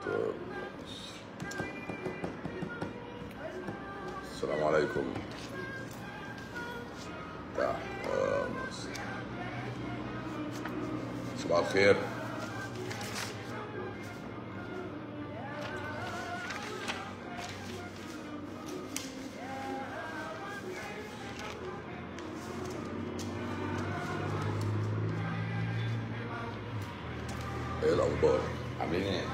السلام عليكم تحت مصر صباح الخير ايه الاخبار عاملين ايه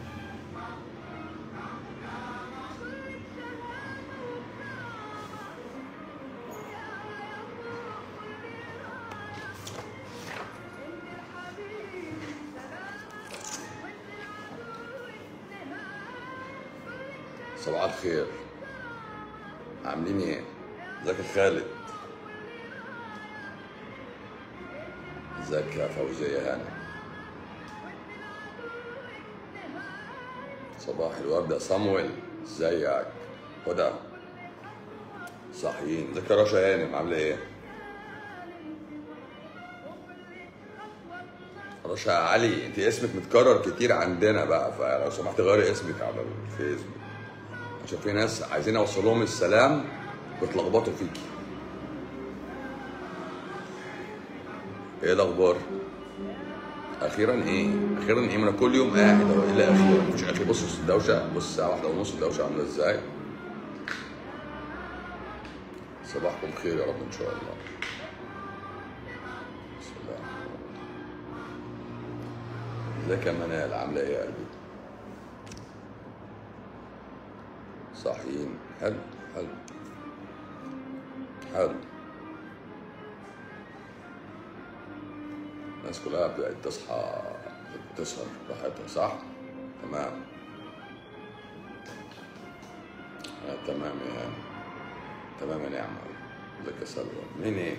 صباح الخير عاملين ايه ازيك يا خالد ازيك يا فوزية هانم صباح الورد يا صامويل ازيك هدى صحيين ازيك يا رشا هانم عامله ايه رشا علي انت اسمك متكرر كتير عندنا بقى فلو سمحت غيري اسمك على الفيسبوك عشان في ناس عايزين اوصل لهم السلام بيتلخبطوا فيكي ايه الاخبار اخيرا ايه اخيرا ايه ما انا كل يوم قاعد اهو ايه لا اخيرا مفيش اخير بص بص الدوشه بص الساعه واحدة ونص الدوشه عامله ازاي صباحكم خير يا رب ان شاء الله سلام ازيك يا منال عامله ايه يا قلبي صاحيين حلو حلو حلو الناس كلها بقت تصحى تسهر براحتها صح؟ تمام آه تمام يا تمام يا نعمة ازيك يا سلوى منين ايه؟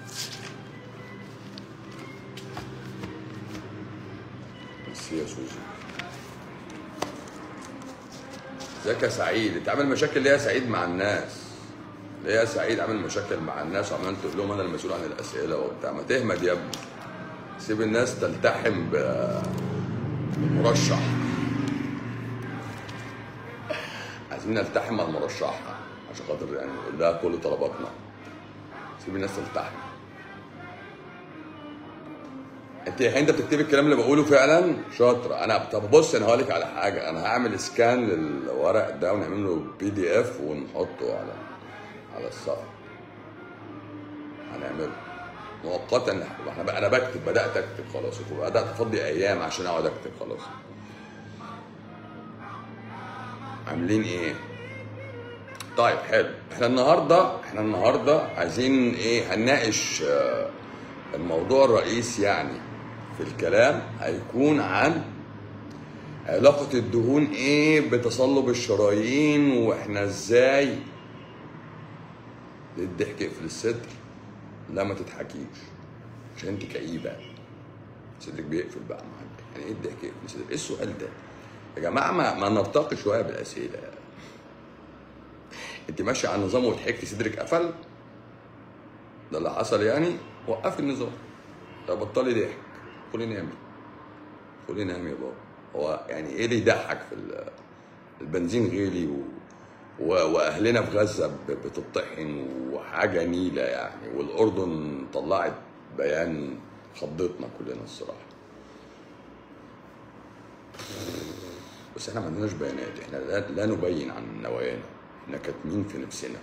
ميرسي يا سوزي ازيك يا سعيد انت عامل مشاكل ليه يا سعيد مع الناس ليه يا سعيد عامل مشاكل مع الناس وعمال تقول لهم انا المسؤول عن الاسئله وبتاع ما تهمد يا ابني سيب الناس تلتحم ب- بالمرشح عايزين نلتحم مع المرشح عشان خاطر يعني نقول لها كل طلباتنا سيب الناس تلتحم انت انت بتكتبي الكلام اللي بقوله فعلا شاطره انا طب بص انا هقول لك على حاجه انا هعمل سكان للورق ده ونعمل له بي دي اف ونحطه على على الصفحه هنعمله مؤقتا احنا بقى انا بكتب بدات اكتب خلاص وبدات افضي ايام عشان اقعد اكتب خلاص عاملين ايه طيب حلو احنا النهارده احنا النهارده عايزين ايه هنناقش آه، الموضوع الرئيسي يعني في الكلام هيكون عن علاقة الدهون ايه بتصلب الشرايين واحنا ازاي الضحك يقفل الصدر لا ما تضحكيش عشان انت كئيبة صدرك بيقفل بقى معاك يعني ايه الضحك يقفل الصدر ايه السؤال ده يا جماعة ما, ما نرتقي شوية بالأسئلة انت ماشية على النظام وضحكتي صدرك قفل ده اللي حصل يعني وقفي النظام طب بطلي ضحك خلي نامي خلي نامي يا بابا هو يعني ايه اللي يضحك في ال- البنزين غالي و... و... واهلنا في غزه ب- بتطحن وحاجه نيله يعني والاردن طلعت بيان خضتنا كلنا الصراحه بس احنا ما عندناش بيانات احنا لا, لا نبين عن نوايانا احنا كاتمين في نفسنا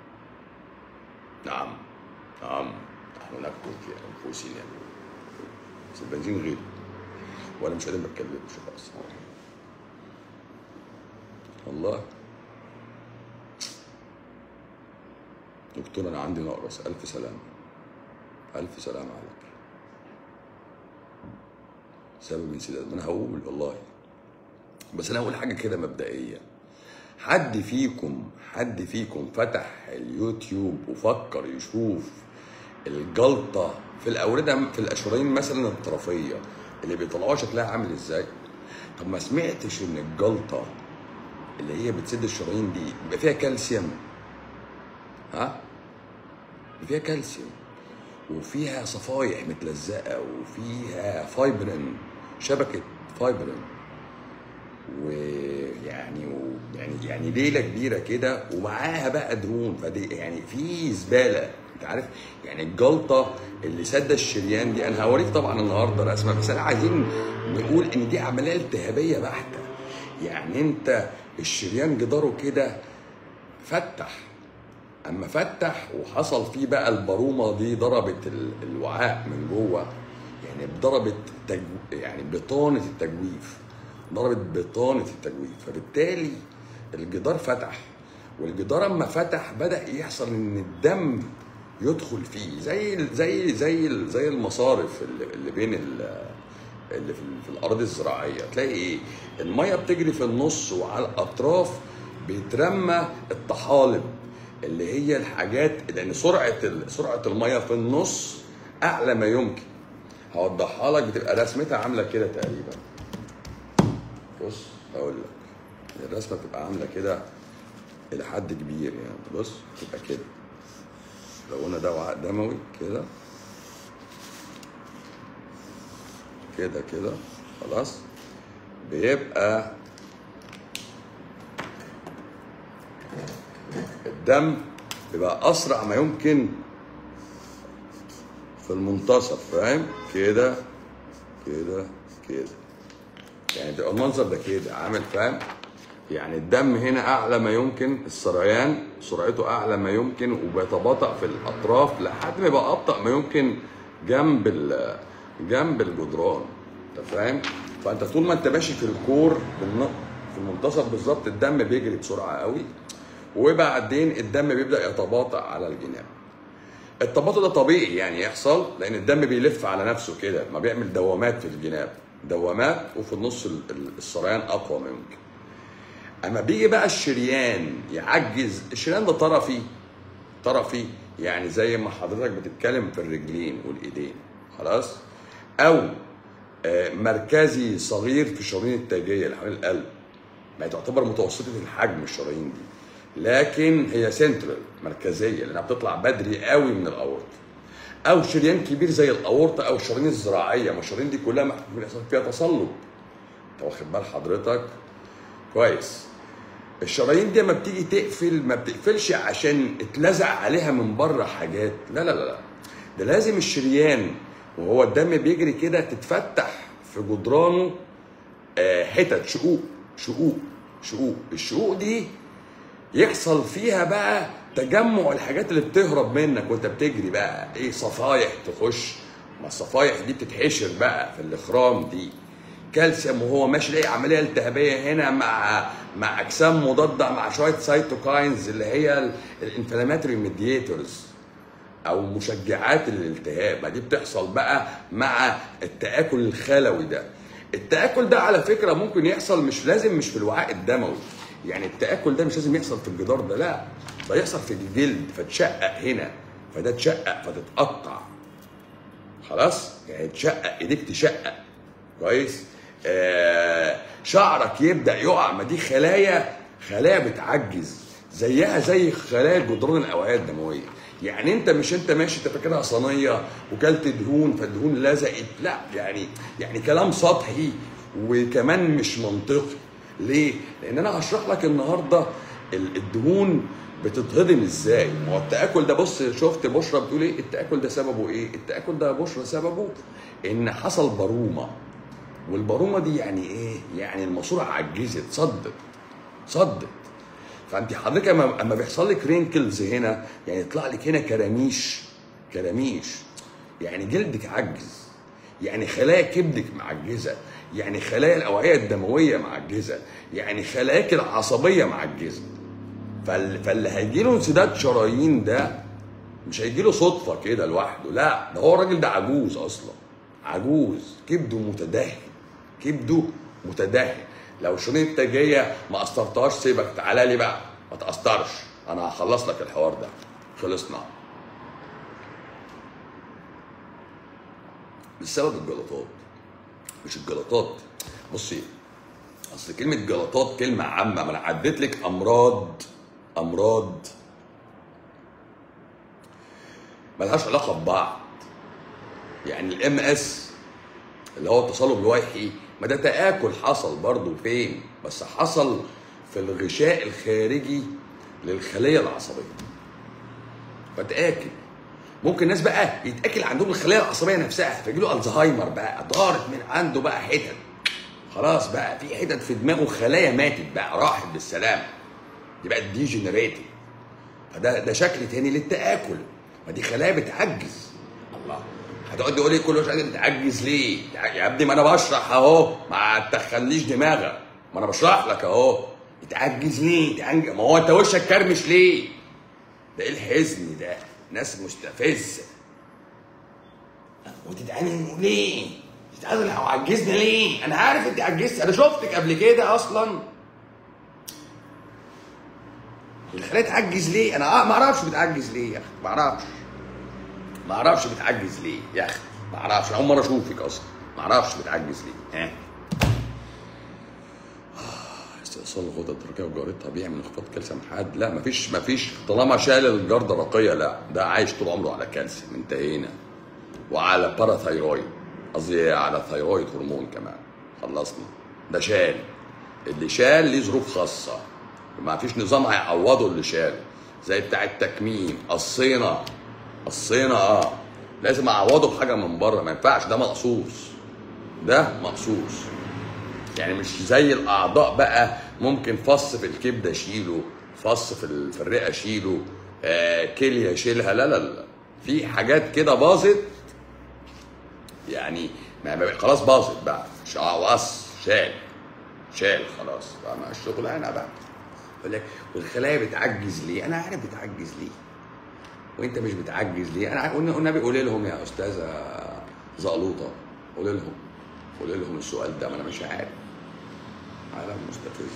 نعم نعم نحن نكتب في انفسنا بس البنزين غالي وانا مش قادر ما اتكلمش خلاص والله دكتور انا عندي نقرس الف سلامه الف سلامه عليك سبب انسداد ما انا هقول والله بس انا هقول حاجه كده مبدئيه حد فيكم حد فيكم فتح اليوتيوب وفكر يشوف الجلطه في الاورده في الاشرايين مثلا الطرفيه اللي بيطلعوها شكلها عامل ازاي طب ما سمعتش ان الجلطه اللي هي بتسد الشرايين دي بيبقى فيها كالسيوم ها بيبقى فيها كالسيوم وفيها صفايح متلزقه وفيها فايبرين شبكه فايبرين و يعني ليله كبيره كده ومعاها بقى دهون فدي يعني في زباله انت عارف يعني الجلطه اللي سد الشريان دي انا هوريك طبعا النهارده رسمه بس انا عايزين نقول ان دي عمليه التهابيه بحته يعني انت الشريان جداره كده فتح اما فتح وحصل فيه بقى البرومه دي ضربت ال- الوعاء من جوه يعني ضربت تجو... يعني بطانه التجويف ضربت بطانه التجويف فبالتالي الجدار فتح والجدار اما فتح بدا يحصل ان الدم يدخل فيه زي زي زي زي المصارف اللي, اللي بين ال... اللي في, في الاراضي الزراعيه تلاقي ايه الميه بتجري في النص وعلى الاطراف بيترمى الطحالب اللي هي الحاجات لان سرعه ال- سرعه الميه في النص اعلى ما يمكن هوضحها لك بتبقى رسمتها عامله كده تقريبا بص اقول لك الرسمه بتبقى عامله كده الى حد كبير يعني بص تبقى كده لو قلنا ده وعاء دموي كده كده كده خلاص بيبقى الدم بيبقى اسرع ما يمكن في المنتصف فاهم كده كده كده يعني بيبقى المنظر ده كده عامل فاهم يعني الدم هنا اعلى ما يمكن السريان سرعته اعلى ما يمكن وبيتباطأ في الاطراف لحد ما يبقى ابطأ ما يمكن جنب ال- جنب الجدران انت فاهم فانت طول ما انت ماشي في الكور بالن- في المنتصف بالظبط الدم بيجري بسرعه قوي وبعدين الدم بيبدا يتباطأ على الجناب التباطؤ ده طبيعي يعني يحصل لان الدم بيلف على نفسه كده ما بيعمل دوامات في الجناب دوامات وفي النص ال- ال- السريان اقوى ما يمكن اما بيجي بقى الشريان يعجز الشريان ده طرفي طرفي يعني زي ما حضرتك بتتكلم في الرجلين والايدين خلاص او آه، مركزي صغير في الشرايين التاجيه اللي حوالين القلب ما هي تعتبر متوسطه الحجم الشرايين دي لكن هي سنترال مركزيه لانها بتطلع بدري قوي من الاورطه او شريان كبير زي الاورطه او الشرايين الزراعيه ما الشرايين دي كلها ممكن يحصل فيها تصلب انت واخد بال حضرتك كويس الشرايين دي لما بتيجي تقفل ما بتقفلش عشان اتلزق عليها من بره حاجات لا لا لا لا ده لازم الشريان وهو الدم بيجري كده تتفتح في جدرانه آه، حتت شقوق شقوق شقوق الشقوق دي يحصل فيها بقى تجمع الحاجات اللي بتهرب منك وانت بتجري بقى ايه صفايح تخش ما الصفايح دي بتتحشر بقى في الاخرام دي كالسيوم وهو ماشي لاقي عمليه التهابيه هنا مع مع اجسام مضاده مع شويه سايتوكاينز اللي هي الانفلاماتوري ميدياتورز او مشجعات الالتهاب ما دي بتحصل بقى مع التاكل الخلوي ده التاكل ده على فكره ممكن يحصل مش لازم مش في الوعاء الدموي يعني التاكل ده مش لازم يحصل في الجدار ده لا ده يحصل في الجلد فتشقق هنا فده تشقق فتتقطع خلاص يعني تشقق ايديك تشقق كويس آه شعرك يبدا يقع ما دي خلايا خلايا بتعجز زيها زي خلايا جدران الاوعيه الدمويه يعني انت مش انت ماشي انت فاكرها صينيه وكلت دهون فالدهون لزقت لا يعني يعني كلام سطحي وكمان مش منطقي ليه؟ لان انا هشرح لك النهارده ال- الدهون بتتهضم ازاي؟ ما هو التاكل ده بص شفت بشرى بتقول ايه؟ التاكل ده سببه ايه؟ التاكل ده بشرى سببه ان حصل برومه والبرومه دي يعني ايه؟ يعني الماسوره عجزت صدت صدت فانت حضرتك اما اما بيحصل لك رينكلز هنا يعني يطلع لك هنا كراميش كراميش يعني جلدك عجز يعني خلايا كبدك معجزه يعني خلايا الاوعيه الدمويه معجزه يعني خلاياك العصبيه معجزه فال- فاللي هيجي له انسداد شرايين ده مش هيجي له صدفه كده لوحده لا ده هو الراجل ده عجوز اصلا عجوز كبده متدهن كبده متدهن لو الشرايين التاجيه ما قسطرتهاش سيبك تعالى لي بقى ما تقسطرش انا هخلص لك الحوار ده خلصنا بسبب الجلطات مش الجلطات بصي اصل كلمه جلطات كلمه عامه ما انا عديت لك امراض امراض ملهاش علاقه ببعض يعني الام اس اللي هو التصلب الويحي ما ده تاكل حصل برضه فين بس حصل في الغشاء الخارجي للخليه العصبيه فتاكل ممكن ناس بقى يتاكل عندهم الخلايا العصبيه نفسها فيجي له الزهايمر بقى طارت من عنده بقى حتت خلاص بقى في حتت في دماغه خلايا ماتت بقى راحت بالسلام دي بقت ديجنريتد فده ده شكل تاني للتاكل ما دي خلايا بتعجز الله هتقعد تقول لي كل شويه بتعجز ليه يا ابني ما انا بشرح اهو ما تدخليش دماغك ما انا بشرح لك اهو بتعجز ليه تعجز ما هو انت وشك كرمش ليه ده ايه الحزن ده ناس مستفزه وتتعامل ليه تتعامل او عجزنا ليه انا عارف انت عجزت انا شفتك قبل كده اصلا الخلايا تعجز ليه انا ما اعرفش بتعجز ليه يا اخي ما اعرفش ما اعرفش بتعجز ليه يا اخي ما اعرفش اول مره اشوفك اصلا ما اعرفش بتعجز ليه ها استئصال الغدة الدرقية وجارتها بيعمل انخفاض كالسيوم حاد لا مفيش مفيش طالما شال الجردة الرقية لا ده عايش طول عمره على كالسيوم انتهينا وعلى باراثايرويد قصدي على ثايرويد هرمون كمان خلصنا ده شال اللي شال ليه ظروف خاصة ما فيش نظام هيعوضه اللي شال زي بتاع التكميم قصينا قصينا اه لازم اعوضه بحاجه من بره ما ينفعش ده مقصوص ده مقصوص يعني مش زي الاعضاء بقى ممكن فص في الكبده اشيله فص في ال- في الرئه اشيله آه كليه اشيلها لا لا لا في حاجات كده باظت يعني ما ما- خلاص باظت بقى مش قص شال شال خلاص بقى مع الشغلانه بقى يقول لك والخلايا بتعجز ليه؟ انا عارف بتعجز ليه وانت مش بتعجز ليه؟ انا عارف- قلنا والنبي قولي لهم يا استاذه زقلوطه قولي لهم قولي لهم السؤال ده ما انا مش عارف عالم مستفز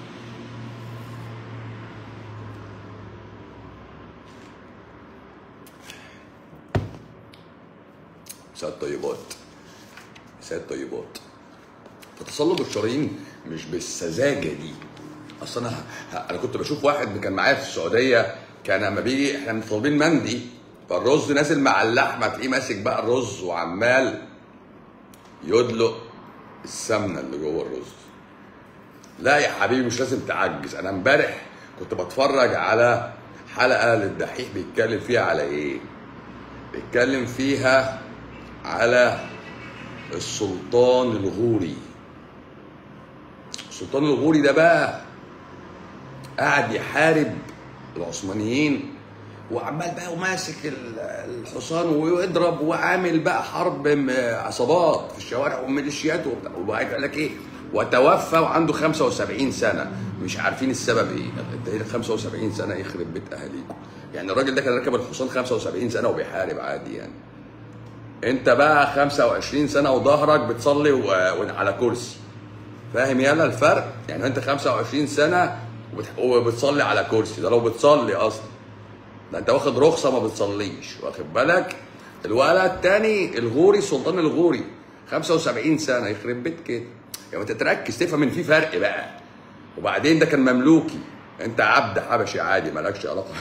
ساد طيبات ساد طيبات فتصلب الشرايين مش بالسذاجه دي اصل انا ه- انا كنت بشوف واحد كان معايا في السعوديه كان لما بيجي احنا طالبين مندي فالرز نازل مع اللحمه تلاقيه ماسك بقى الرز وعمال يدلق السمنه اللي جوه الرز لا يا حبيبي مش لازم تعجز انا امبارح كنت بتفرج على حلقه للدحيح بيتكلم فيها على ايه بيتكلم فيها على السلطان الغوري السلطان الغوري ده بقى قاعد يحارب العثمانيين وعمال بقى وماسك ال- الحصان ويضرب وعامل بقى حرب م- عصابات في الشوارع وميليشيات وبتاع وبعد قال لك ايه وتوفى وعنده 75 سنه مش عارفين السبب ايه انت ايه 75 سنه يخرب بيت اهاليكم يعني الراجل ده كان راكب الحصان 75 سنه وبيحارب عادي يعني انت بقى 25 سنه وظهرك بتصلي و- وعلى كرسي فاهم يالا الفرق يعني انت 25 سنه وبت- وبتصلي على كرسي ده لو بتصلي اصلا ده انت واخد رخصه ما بتصليش واخد بالك الولد التاني الغوري السلطان الغوري 75 سنه يخرب بيت كده يعني انت تركز تفهم ان في فرق بقى وبعدين ده كان مملوكي انت عبد حبشي عادي مالكش علاقه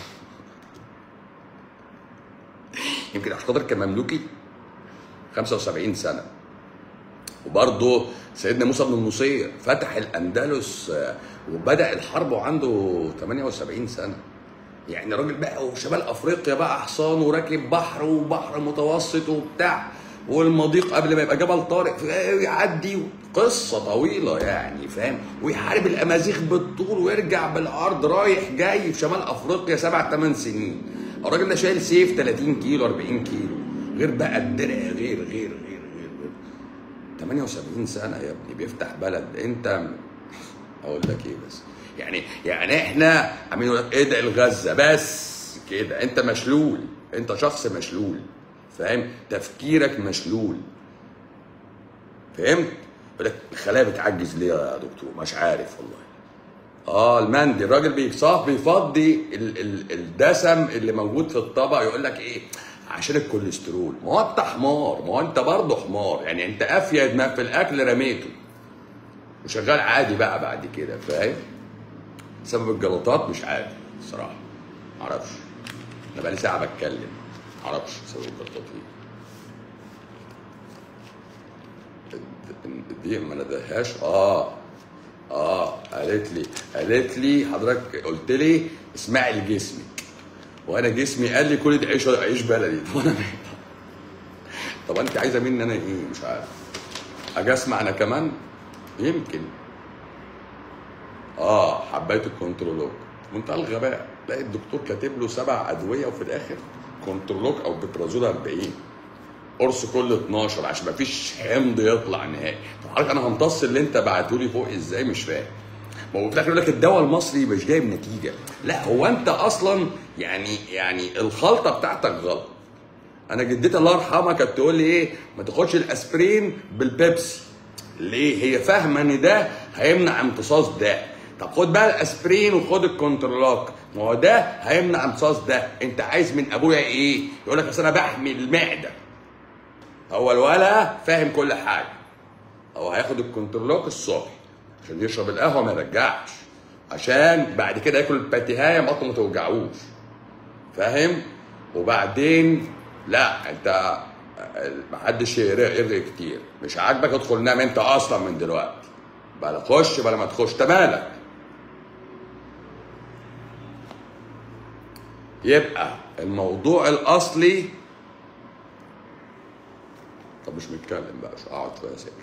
يمكن عشان خاطر كان مملوكي 75 سنه وبرضه سيدنا موسى بن النصير فتح الاندلس آه، وبدا الحرب وعنده 78 سنه يعني راجل بقى وشمال افريقيا بقى حصان وراكب بحر وبحر متوسط وبتاع والمضيق قبل ما يبقى جبل طارق يعدي قصه طويله يعني فاهم ويحارب الامازيغ بالطول ويرجع بالعرض رايح جاي في شمال افريقيا سبع ثمان سنين الراجل ده شايل سيف 30 كيلو 40 كيلو غير بقى الدرع غير غير غير غير, غير. 78 سنه يا ابني بيفتح بلد انت اقول لك ايه بس يعني يعني احنا عاملين يقول لك ادعي لغزه بس كده انت مشلول انت شخص مشلول فاهم تفكيرك مشلول فهمت يقول لك الخلايا بتعجز ليه يا دكتور مش عارف والله اه المندي الراجل بيصاف بيفضي ال ال الدسم اللي موجود في الطبق يقول لك ايه عشان الكوليسترول ما هو انت حمار ما هو انت برضه حمار يعني انت افيد ما في الاكل رميته وشغال عادي بقى بعد كده فاهم سبب الجلطات مش عارف الصراحه معرفش انا بقالي ساعه بتكلم معرفش سبب الجلطات ايه الد- الدقيق ما ندهاش اه اه قالت لي قالت لي حضرتك قلت لي اسمعي لجسمك وانا جسمي قال لي كل ده عيش عيش بلدي طب انا طب انت عايزه مني انا ايه مش عارف اجي اسمع انا كمان يمكن اه حبيت الكنترولوج منتهى الغباء تلاقي الدكتور كاتب له سبع ادويه وفي الاخر كنترولوج او بترازول 40 قرص كل 12 عشان مفيش حمض يطلع نهائي طب حضرتك انا همتص اللي انت بعته لي فوق ازاي مش فاهم ما هو في الاخر يقول لك الدواء المصري مش جايب نتيجه لا هو انت اصلا يعني يعني الخلطه بتاعتك غلط انا جدتي الله يرحمها كانت تقول لي ايه ما تاخدش الاسبرين بالبيبسي ليه هي فاهمه ان ده هيمنع امتصاص ده طب خد بقى الاسبرين وخد الكونترلاك ما هو ده هيمنع امتصاص ده انت عايز من ابويا ايه يقول لك اصل انا بحمي المعده هو الولا فاهم كل حاجه هو هياخد الكونترلاك الصبح عشان يشرب القهوه ما يرجعش عشان بعد كده ياكل الباتيهايه بطنه ما توجعوش فاهم وبعدين لا انت محدش يرغي يرغي كتير مش عاجبك ادخل نام انت اصلا من دلوقتي بلا تخش بلا ما تخش انت مالك يبقى الموضوع الاصلي طب مش متكلم بقى مش اقعد شويه ساكت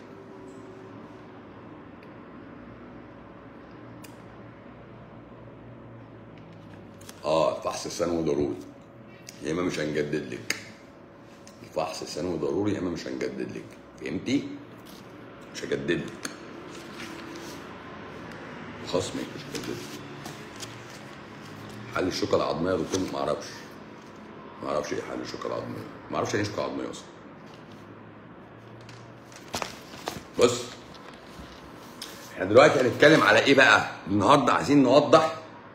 اه فحص الثانوي ضروري يا اما مش هنجدد لك الفحص الثانوي ضروري يا اما مش هنجدد لك فهمتي مش هجدد لك خصمك مش هجدد لك حل الشوكه العظميه يا دكتور ما اعرفش ما اعرفش ايه حل الشوكه العظميه ما اعرفش يعني ايه شوكه عظميه اصلا بص احنا دلوقتي هنتكلم على ايه بقى النهارده عايزين نوضح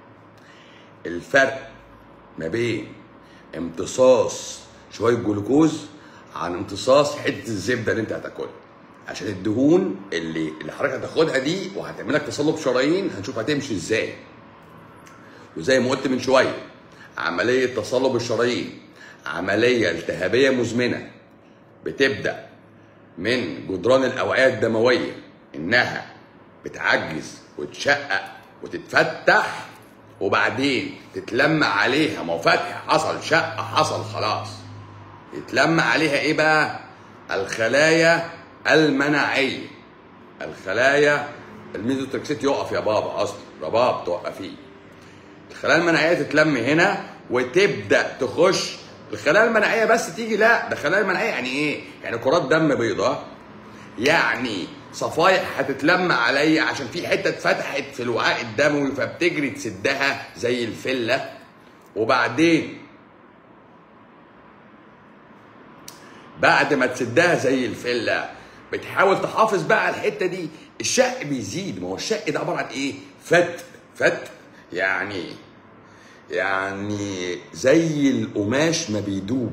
الفرق ما بين امتصاص شويه جلوكوز عن امتصاص حته الزبده اللي انت هتاكلها عشان الدهون اللي اللي حضرتك هتاخدها دي وهتعمل لك تصلب شرايين هنشوف هتمشي ازاي وزي ما قلت من شويه عمليه تصلب الشرايين عمليه التهابيه مزمنه بتبدا من جدران الاوعيه الدمويه انها بتعجز وتشقق وتتفتح وبعدين تتلم عليها ما هو فتح حصل شق حصل خلاص يتلم عليها ايه بقى الخلايا المناعيه الخلايا الميزوتريكسيت يقف يا بابا اصلا رباب توقفيه الخلايا المناعيه تتلم هنا وتبدا تخش الخلايا المناعيه بس تيجي لا ده الخلايا المناعيه يعني ايه يعني كرات دم بيضاء يعني صفايح هتتلم عليا عشان في حته اتفتحت في الوعاء الدموي فبتجري تسدها زي الفله وبعدين بعد ما تسدها زي الفله بتحاول تحافظ بقى على الحته دي الشق بيزيد ما هو الشق ده عباره عن ايه؟ فت فت يعني يعني زي القماش ما بيدوب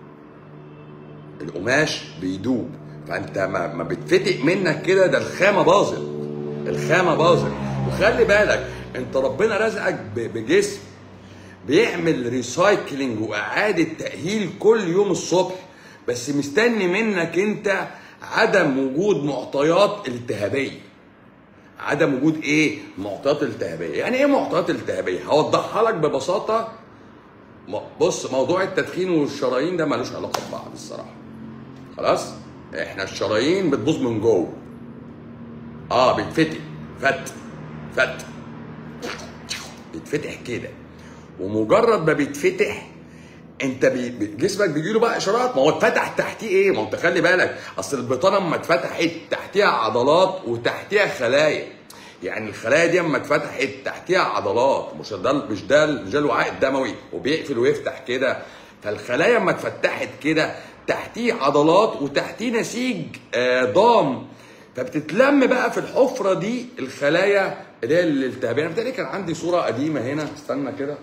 القماش بيدوب فانت ما, ما بتفتق منك كده ده الخامه باظت الخامه باظت وخلي بالك انت ربنا رزقك ب- بجسم بيعمل ريسايكلينج واعاده تاهيل كل يوم الصبح بس مستني منك انت عدم وجود معطيات التهابيه عدم وجود ايه معطيات التهابيه يعني ايه معطيات التهابيه هوضحها لك ببساطه م- بص موضوع التدخين والشرايين ده ملوش علاقه ببعض الصراحه خلاص احنا الشرايين بتبوظ من جوه اه بيتفتح فت فت بيتفتح كده ومجرد ما بيتفتح انت بي... بي- جسمك بيجيله بقى اشارات ما هو اتفتح تحتيه ايه ما هو انت خلي بالك اصل البطانه اما اتفتحت تحتيها عضلات وتحتيها خلايا يعني الخلايا دي اما اتفتحت تحتيها عضلات مش ده مش ده مش ده الوعاء الدموي وبيقفل ويفتح كده فالخلايا اما اتفتحت كده تحتيه عضلات وتحتيه نسيج آه، ضام فبتتلم بقى في الحفره دي الخلايا اللي هي الالتهابيه انا بتهيألي كان عندي صوره قديمه هنا استنى كده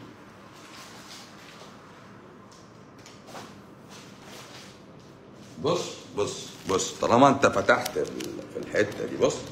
بص بص بص طالما انت فتحت ال- في الحته دي بص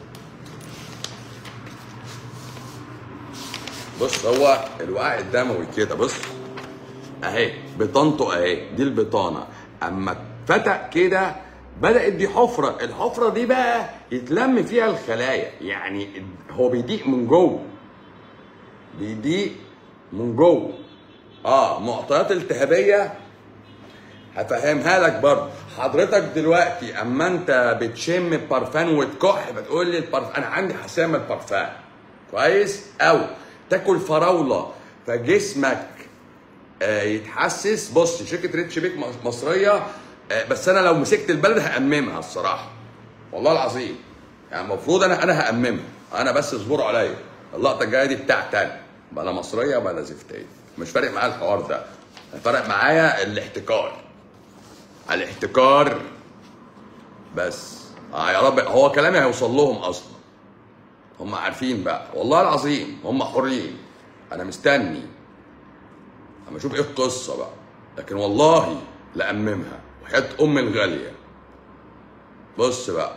بص هو الوعاء الدموي كده بص اهي بطانته اهي دي البطانه اما اتفتح كده بدات دي حفره الحفره دي بقى يتلم فيها الخلايا يعني هو بيضيق من جوه بيضيق من جوه اه معطيات التهابيه هفهمها لك برضه حضرتك دلوقتي اما انت بتشم بارفان وتكح بتقول لي البرفان انا عندي حساسيه من البارفان كويس او تاكل فراوله فجسمك آه، يتحسس بص شركه ريتش بيك مصريه آه، بس انا لو مسكت البلد هاممها الصراحه والله العظيم يعني المفروض انا انا هاممها انا بس اصبروا عليا اللقطه الجايه دي بتاعتي انا بلا مصريه بلا زفتيه مش فارق معايا الحوار ده فارق معايا الاحتكار الاحتكار بس اه يا رب هو كلامي هيوصل لهم اصلا هم عارفين بقى والله العظيم هم حرين انا مستني اما اشوف ايه القصه بقى لكن والله لأممها وحياة ام الغاليه بص بقى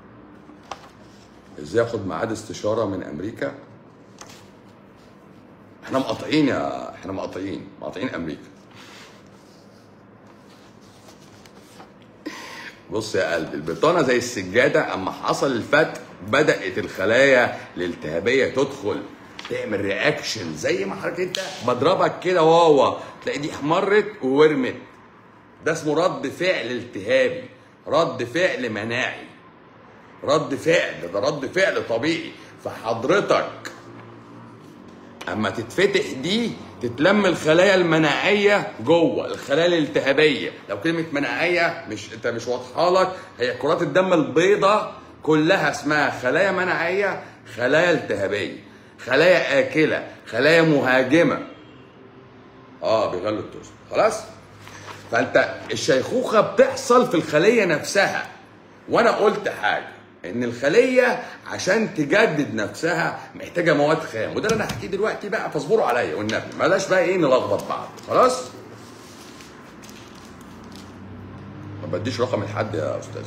ازاي اخد ميعاد استشاره من امريكا احنا مقاطعين يا احنا مقاطعين مقاطعين امريكا بص يا قلبي البطانه زي السجاده اما حصل الفتق بدات الخلايا الالتهابيه تدخل تعمل رياكشن زي ما حضرتك انت بضربك كده واوا تلاقي دي احمرت وورمت ده اسمه رد فعل التهابي رد فعل مناعي رد فعل ده رد فعل طبيعي فحضرتك اما تتفتح دي تتلم الخلايا المناعيه جوه الخلايا الالتهابيه لو كلمه مناعيه مش انت مش واضحه لك هي كرات الدم البيضاء كلها اسمها خلايا مناعيه خلايا التهابيه خلايا اكله خلايا مهاجمه اه بيغلوا التوست خلاص فانت الشيخوخه بتحصل في الخليه نفسها وانا قلت حاجه ان الخليه عشان تجدد نفسها محتاجه مواد خام وده اللي انا هحكيه دلوقتي بقى فاصبروا عليا والنبي بلاش بقى ايه نلخبط بعض خلاص ما بديش رقم لحد يا استاذ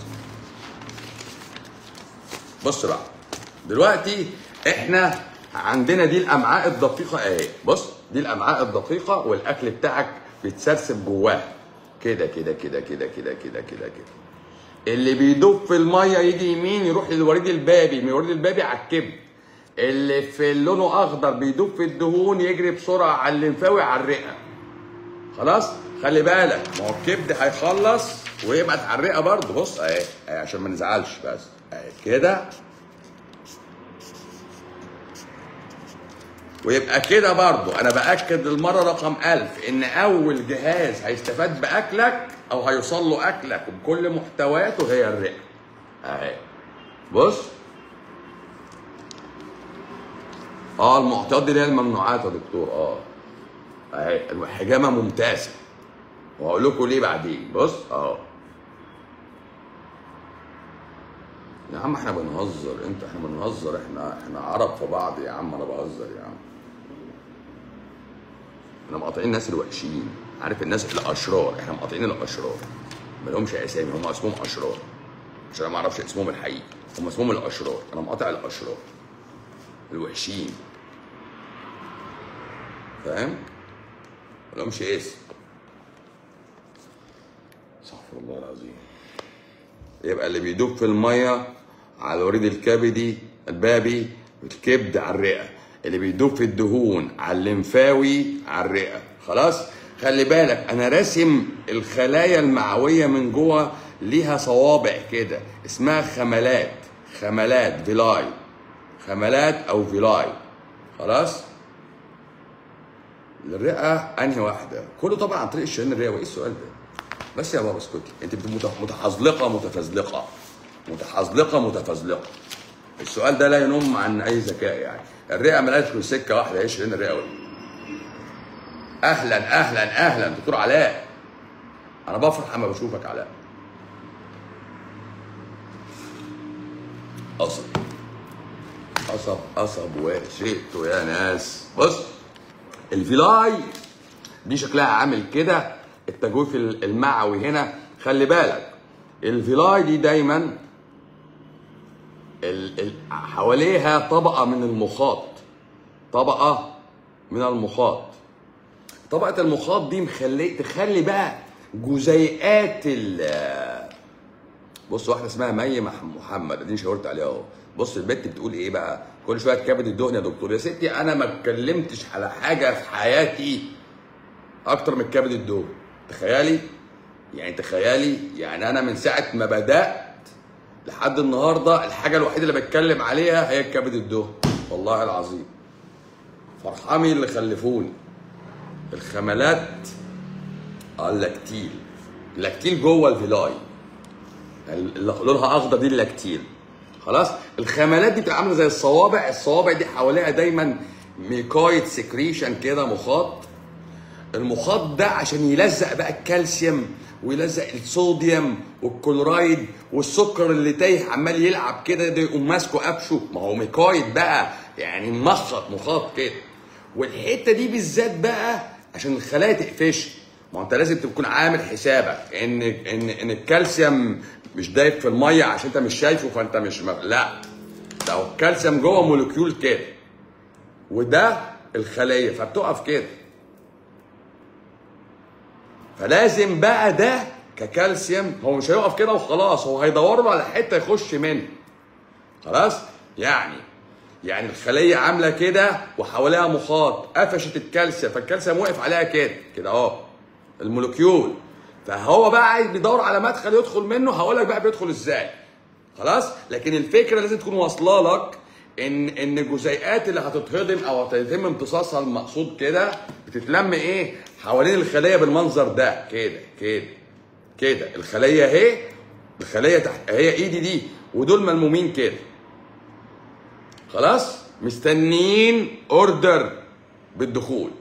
بص بقى دلوقتي احنا عندنا دي الامعاء الدقيقه اهي بص دي الامعاء الدقيقه والاكل بتاعك بيتسرسب جواها كده كده كده كده كده كده كده كده اللي بيدوب في الميه يجي يمين يروح للوريد البابي من الوريد البابي على الكبد اللي في لونه اخضر بيدوب في الدهون يجري بسرعه على الليمفاوي على الرئه خلاص خلي بالك ما هو الكبد هيخلص ويبعت على الرئه برضه بص اهي اهي عشان ما نزعلش بس اهي كده ويبقى كده برضو انا باكد للمره رقم ألف ان اول جهاز هيستفاد باكلك او هيوصل له اكلك وبكل محتواته هي الرئه اهي بص اه المعطيات دي اللي هي الممنوعات يا دكتور اه اهي الحجامه ممتازه وهقول لكم ليه بعدين بص اه يا عم احنا بنهزر انت احنا بنهزر احنا احنا عرب في بعض يا عم انا بهزر يا عم احنا مقاطعين الناس الوحشين عارف الناس الاشرار احنا مقاطعين الاشرار ما لهمش اسامي هم اسمهم اشرار عشان انا ما اعرفش اسمهم الحقيقي هم اسمهم الاشرار انا مقاطع الاشرار الوحشين فاهم ما لهمش اسم استغفر الله العظيم يبقى اللي بيدوب في الميه على الوريد الكبدي البابي والكبد على الرئه اللي بيدوب في الدهون على الليمفاوي على الرئه خلاص خلي بالك انا راسم الخلايا المعويه من جوه ليها صوابع كده اسمها خملات خملات فيلاي خملات او فيلاي خلاص الرئه انهي واحده كله طبعا عن طريق الشريان الرئوي ايه السؤال ده بس يا بابا اسكتي انت متحزلقه متفزلقه متحزلقه متفزلقه السؤال ده لا ينم عن اي ذكاء يعني الرئه ملهاش غير سكه واحده هي الشريان الرئوي اهلا اهلا اهلا دكتور علاء انا بفرح اما بشوفك علاء قصب قصب قصب وشئته يا ناس بص الفيلاي دي شكلها عامل كده التجويف المعوي هنا خلي بالك الفيلاي دي دايما ال ال حواليها طبقه من المخاط طبقه من المخاط طبقه المخاط دي مخلي تخلي بقى جزيئات بص واحده اسمها مي مح- محمد اديني شاورت عليها اهو بص البت بتقول ايه بقى كل شويه كبد الدهن يا دكتور يا ستي انا ما اتكلمتش على حاجه في حياتي اكتر من كبد الدهن تخيلي يعني تخيلي يعني انا من ساعه ما بدات لحد النهارده الحاجه الوحيده اللي بتكلم عليها هي كبد الدهن والله العظيم فرحامي اللي خلفوني الخملات اه اللاكتيل اللاكتيل جوه الفيلاي اللي لونها اخضر دي اللاكتيل خلاص الخملات دي بتبقى عامله زي الصوابع الصوابع دي حواليها دايما ميكايد سكريشن كده مخاط المخاط ده عشان يلزق بقى الكالسيوم ويلزق الصوديوم والكلورايد والسكر اللي تايه عمال يلعب كده ده يقوم ماسكه قفشه ما هو ميكايد بقى يعني مخط مخاط كده والحته دي بالذات بقى عشان الخلايا تقفش ما هو انت لازم تكون عامل حسابك ان ان ان الكالسيوم مش دايب في الميه عشان انت مش شايفه فانت مش م... لا ده هو الكالسيوم جوه مولكيول كده وده الخليه فبتقف كده فلازم بقى ده ككالسيوم هو مش هيقف كده وخلاص هو هيدور له على حته يخش منها خلاص يعني يعني الخليه عامله كده وحواليها مخاط قفشت الكالسيوم فالكالسيوم وقف عليها كده كده اهو المولكيول فهو بقى عايز بيدور على مدخل يدخل منه هقول لك بقى بيدخل ازاي خلاص لكن الفكره لازم تكون واصله لك ان ان الجزيئات اللي هتتهضم او هيتم امتصاصها المقصود كده بتتلم ايه حوالين الخليه بالمنظر ده كده كده كده الخليه اهي الخليه تحت هي ايدي دي ودول ملمومين كده خلاص مستنيين اوردر بالدخول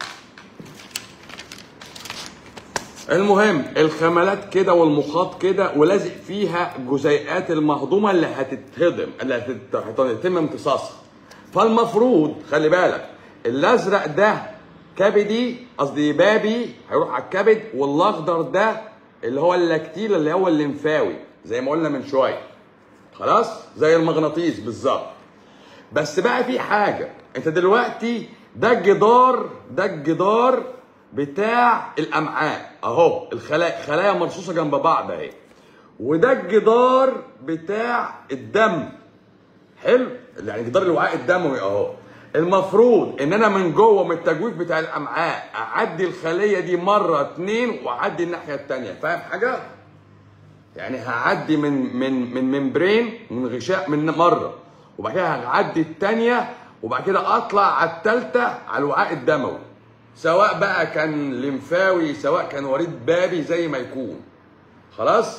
المهم الخملات كده والمخاط كده ولازق فيها جزيئات المهضومه اللي هتتهضم اللي هتت- هيتم امتصاصها فالمفروض خلي بالك الازرق ده كبدي قصدي بابي هيروح على الكبد والاخضر ده اللي هو اللاكتيل اللي هو الليمفاوي زي ما قلنا من شويه خلاص زي المغناطيس بالظبط بس بقى في حاجة انت دلوقتي ده الجدار ده الجدار بتاع الامعاء اهو الخلايا خلايا مرصوصة جنب بعض اهي وده الجدار بتاع الدم حلو يعني جدار الوعاء الدموي اهو المفروض ان انا من جوه من التجويف بتاع الامعاء اعدي الخليه دي مره اتنين واعدي الناحيه التانيه فاهم حاجه يعني هعدي من من من ممبرين من غشاء من مره وبعد كده هعدي الثانيه وبعد كده اطلع على الثالثه على الوعاء الدموي سواء بقى كان لمفاوي سواء كان وريد بابي زي ما يكون خلاص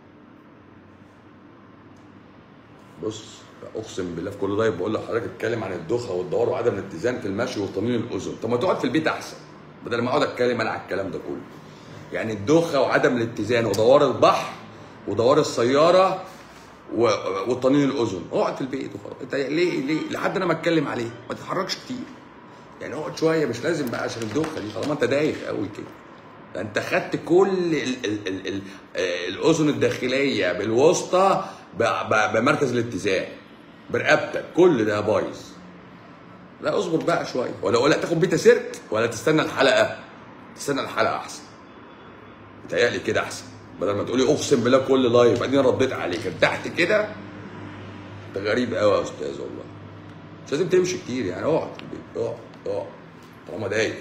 بص اقسم بالله في كل ده بقول لحضرتك اتكلم عن الدوخه والدوار وعدم الاتزان في المشي وطمين الاذن طب ما تقعد في البيت احسن بدل ما اقعد اتكلم انا على الكلام ده كله يعني الدوخه وعدم الاتزان ودوار البحر ودوار السياره و... وطنين الاذن اقعد في البيت وخلاص انت ليه ليه لحد انا ما اتكلم عليه ما تتحركش كتير يعني اقعد شويه مش لازم بقى عشان الدوخه دي طالما انت دايخ قوي كده ده انت خدت كل ال... ال... ال... ال... آه، الاذن الداخليه بالوسطى ب... ب... بمركز الاتزان برقبتك كل ده بايظ لا اصبر بقى شويه ولا ولا تاخد بيتا سيرك ولا تستنى الحلقه تستنى الحلقه احسن متهيألي كده احسن بدل ما تقولي اقسم بالله كل لايف بعدين رديت عليك ارتحت كده انت غريب قوي يا استاذ والله مش لازم تمشي كتير يعني اقعد في البيت اقعد اقعد طالما دايخ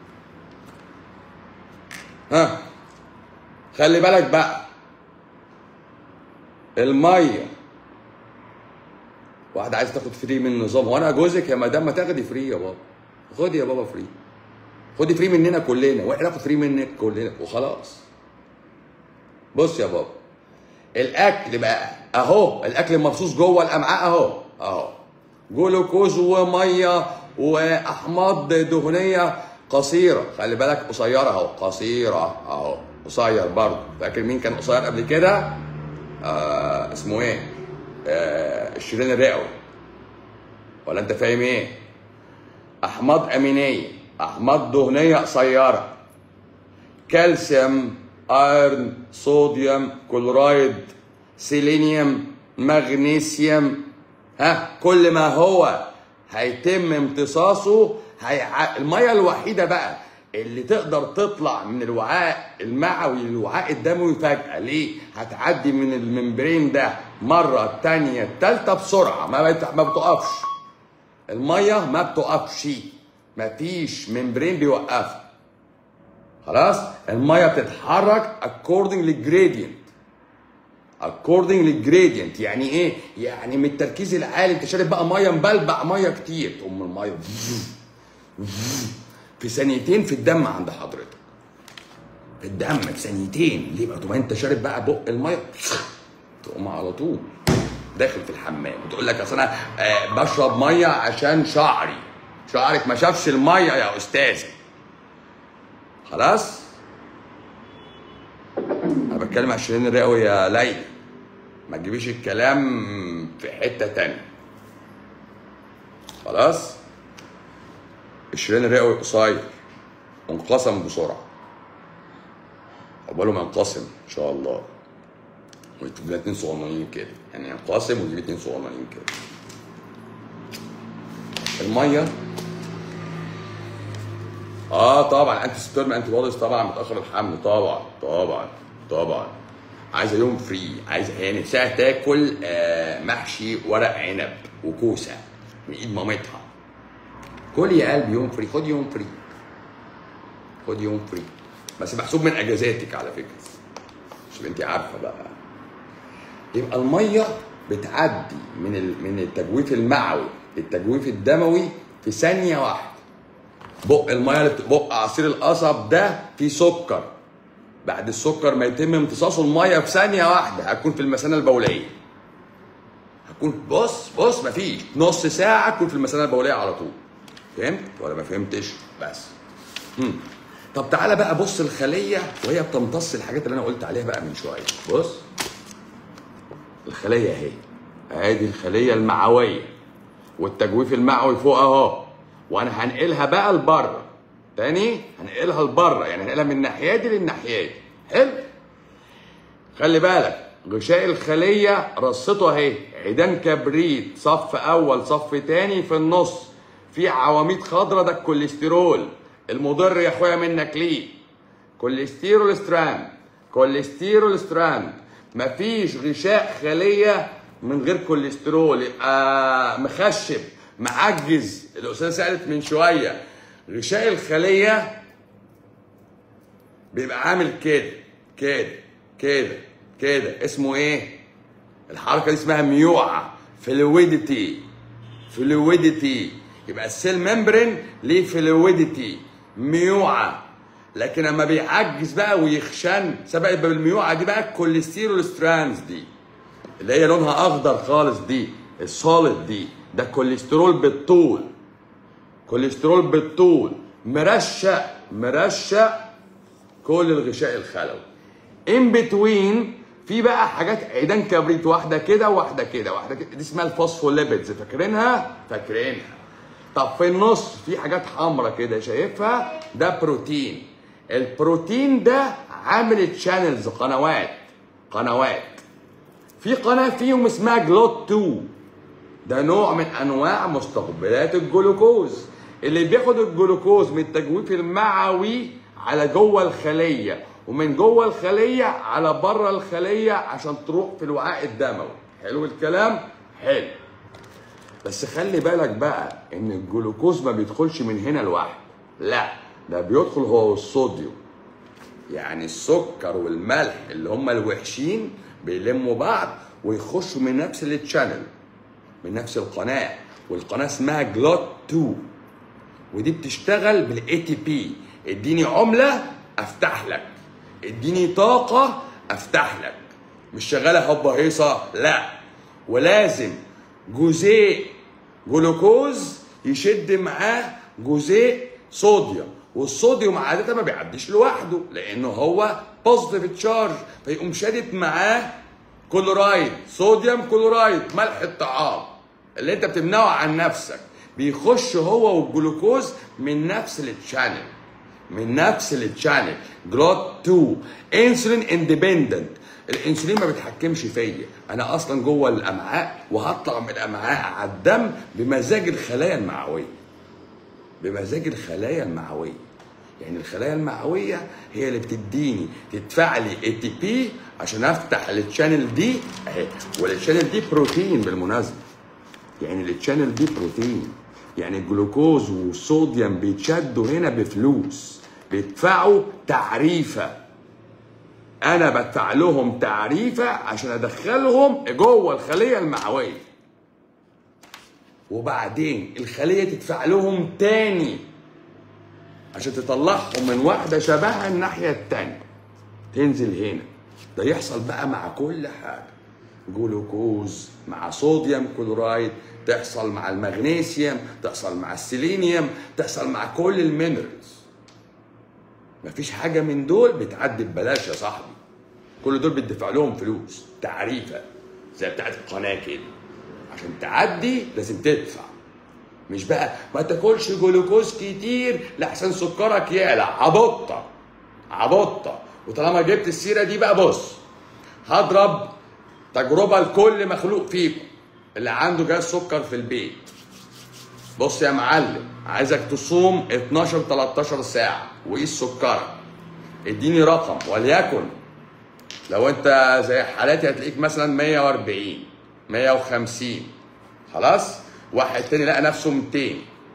ها خلي بالك بقى الميه واحدة عايز تاخد فري من النظام هو انا جوزك يا مدام ما تاخدي فري يا بابا خدي يا بابا فري خدي فري مننا كلنا واحنا ناخد فري منك كلنا وخلاص بص يا بابا الاكل بقى اهو الاكل مرصوص جوه الامعاء اهو اهو جلوكوز وميه واحماض دهنيه قصيره خلي بالك قصيره اهو قصيره اهو قصير برضه فاكر مين كان قصير قبل كده آه اسمه ايه آه الشريان الرئوي ولا انت فاهم ايه احماض امينيه احماض دهنيه قصيره كالسيوم ايرن صوديوم كلورايد سيلينيوم مغنيسيوم ها كل ما هو هيتم امتصاصه هيع... الميه الوحيده بقى اللي تقدر تطلع من الوعاء المعوي للوعاء الدموي فجأة ليه؟ هتعدي من الممبرين ده مرة التانية التالتة بسرعة ما بت- ما بتقفش المية ما بتقفش مفيش ممبرين بيوقفها خلاص المية بتتحرك according للجريدينت according للجريدينت يعني ايه؟ يعني من التركيز العالي انت شارب بقى ميه مبلبع ميه كتير تقوم الميه في ثانيتين في الدم عند حضرتك في الدم في ثانيتين ليه بقى؟ تبقى انت شارب بقى بق الميه تقوم على طول داخل في الحمام وتقول لك اصل انا آه بشرب ميه عشان شعري شعرك ما شافش الميه يا استاذ خلاص انا بتكلم على شيرين الرئوي يا ليلى ما تجيبيش الكلام في حته تانية خلاص الشريان الرئوي قصير وانقسم بسرعه عقباله ما ينقسم ان شاء الله ويجيب لنا اتنين صغننين كده يعني ينقسم ويجيب اتنين صغننين كده الميه اه طبعا انتي سبيرم انتي بوديز طبعا متاخر الحمل طبعا طبعا طبعا عايزه يوم فري عايزه هي نفسها تاكل آه محشي ورق عنب وكوسه من ايد مامتها كل يا قلبي يوم فري خد يوم فري خد يوم فري بس محسوب من اجازاتك على فكره عشان انت عارفه بقى يبقى الميه بتعدي من ال... من التجويف المعوي للتجويف الدموي في ثانيه واحده بق الميه اللي بت- بق عصير القصب ده فيه سكر بعد السكر ما يتم امتصاصه الميه في ثانيه واحده هتكون في المثانه البوليه هتكون بص بص مفيش نص ساعه تكون في المثانه البوليه على طول فهمت ولا ما فهمتش بس مم. طب تعالى بقى بص الخليه وهي بتمتص الحاجات اللي انا قلت عليها بقى من شويه بص الخليه اهي ادي الخليه المعويه والتجويف المعوي فوق اهو وانا هنقلها بقى لبره تاني هنقلها لبره يعني هنقلها من الناحيه دي للناحيه دي حلو خلي بالك غشاء الخليه رصته اهي عيدان كبريت صف اول صف تاني في النص في عواميد خضراء ده الكوليسترول المضر يا اخويا منك ليه كوليسترول ستراند كوليسترول ستراند مفيش غشاء خليه من غير كوليسترول يبقى مخشب معجز الاستاذه سالت من شويه غشاء الخليه بيبقى عامل كده كده كده كده اسمه ايه الحركه دي اسمها ميوعه فلويديتي فلويديتي يبقى السيل ممبرين ليه فلويديتي ميوعه لكن لما بيعجز بقى ويخشن سبق يبقى بالميوعه دي بقى الكوليسترول ستراندز دي اللي هي لونها اخضر خالص دي السوليد دي ده كوليسترول بالطول كوليسترول بالطول مرشق مرشق كل الغشاء الخلوي ان بتوين في بقى حاجات عيدان كبريت واحده كده واحده كده واحده كده دي اسمها الفوسفوليبيدز فاكرينها فاكرينها طب في النص في حاجات حمراء كده شايفها ده بروتين البروتين ده عامل تشانلز قنوات قنوات في قناه فيهم اسمها جلوت 2 ده نوع من انواع مستقبلات الجلوكوز اللي بياخد الجلوكوز من التجويف المعوي على جوه الخليه ومن جوه الخليه على بره الخليه عشان تروح في الوعاء الدموي حلو الكلام حلو بس خلي بالك بقى ان الجلوكوز ما بيدخلش من هنا لوحده لا ده بيدخل هو والصوديوم يعني السكر والملح اللي هم الوحشين بيلموا بعض ويخشوا من نفس التشانل من نفس القناه والقناه اسمها جلوت 2 ودي بتشتغل بالاي تي بي اديني عمله افتح لك اديني طاقه افتح لك مش شغاله هوبا هيصه لا ولازم جزيء جلوكوز يشد معاه جزيء صوديوم والصوديوم عاده ما بيعديش لوحده لانه هو بوزيتيف تشارج فيقوم شادد معاه كلورايد صوديوم كلورايد ملح الطعام اللي انت بتمنعه عن نفسك بيخش هو والجلوكوز من نفس التشانل من نفس التشانل جلوت 2 انسولين اندبندنت الانسولين ما بيتحكمش فيا انا اصلا جوه الامعاء وهطلع من الامعاء على الدم بمزاج الخلايا المعويه بمزاج الخلايا المعويه يعني الخلايا المعويه هي اللي بتديني تدفع لي اي تي بي عشان افتح التشانل دي اهي والتشانل دي بروتين بالمناسبه يعني التشانل دي بروتين يعني الجلوكوز والصوديوم بيتشدوا هنا بفلوس بيدفعوا تعريفه انا بدفع لهم تعريفه عشان ادخلهم جوه الخليه المعويه وبعدين الخليه تدفع لهم تاني عشان تطلعهم من واحده شبهها الناحيه التانيه تنزل هنا ده يحصل بقى مع كل حاجه جلوكوز مع صوديوم كلورايد تحصل مع المغنيسيوم تحصل مع السيلينيوم تحصل مع كل المينرالز مفيش حاجه من دول بتعدي ببلاش يا صاحبي كل دول بتدفع لهم فلوس تعريفه زي بتاعت القناه كده عشان تعدي لازم تدفع مش بقى ما تاكلش جلوكوز كتير لحسن سكرك يعلى عبطه عبطه وطالما جبت السيره دي بقى بص هضرب تجربه لكل مخلوق فيكم اللي عنده جهاز سكر في البيت بص يا معلم عايزك تصوم 12 13 ساعه وقيس سكرك اديني رقم وليكن لو انت زي حالاتي هتلاقيك مثلا 140 150 خلاص واحد تاني لقى نفسه 200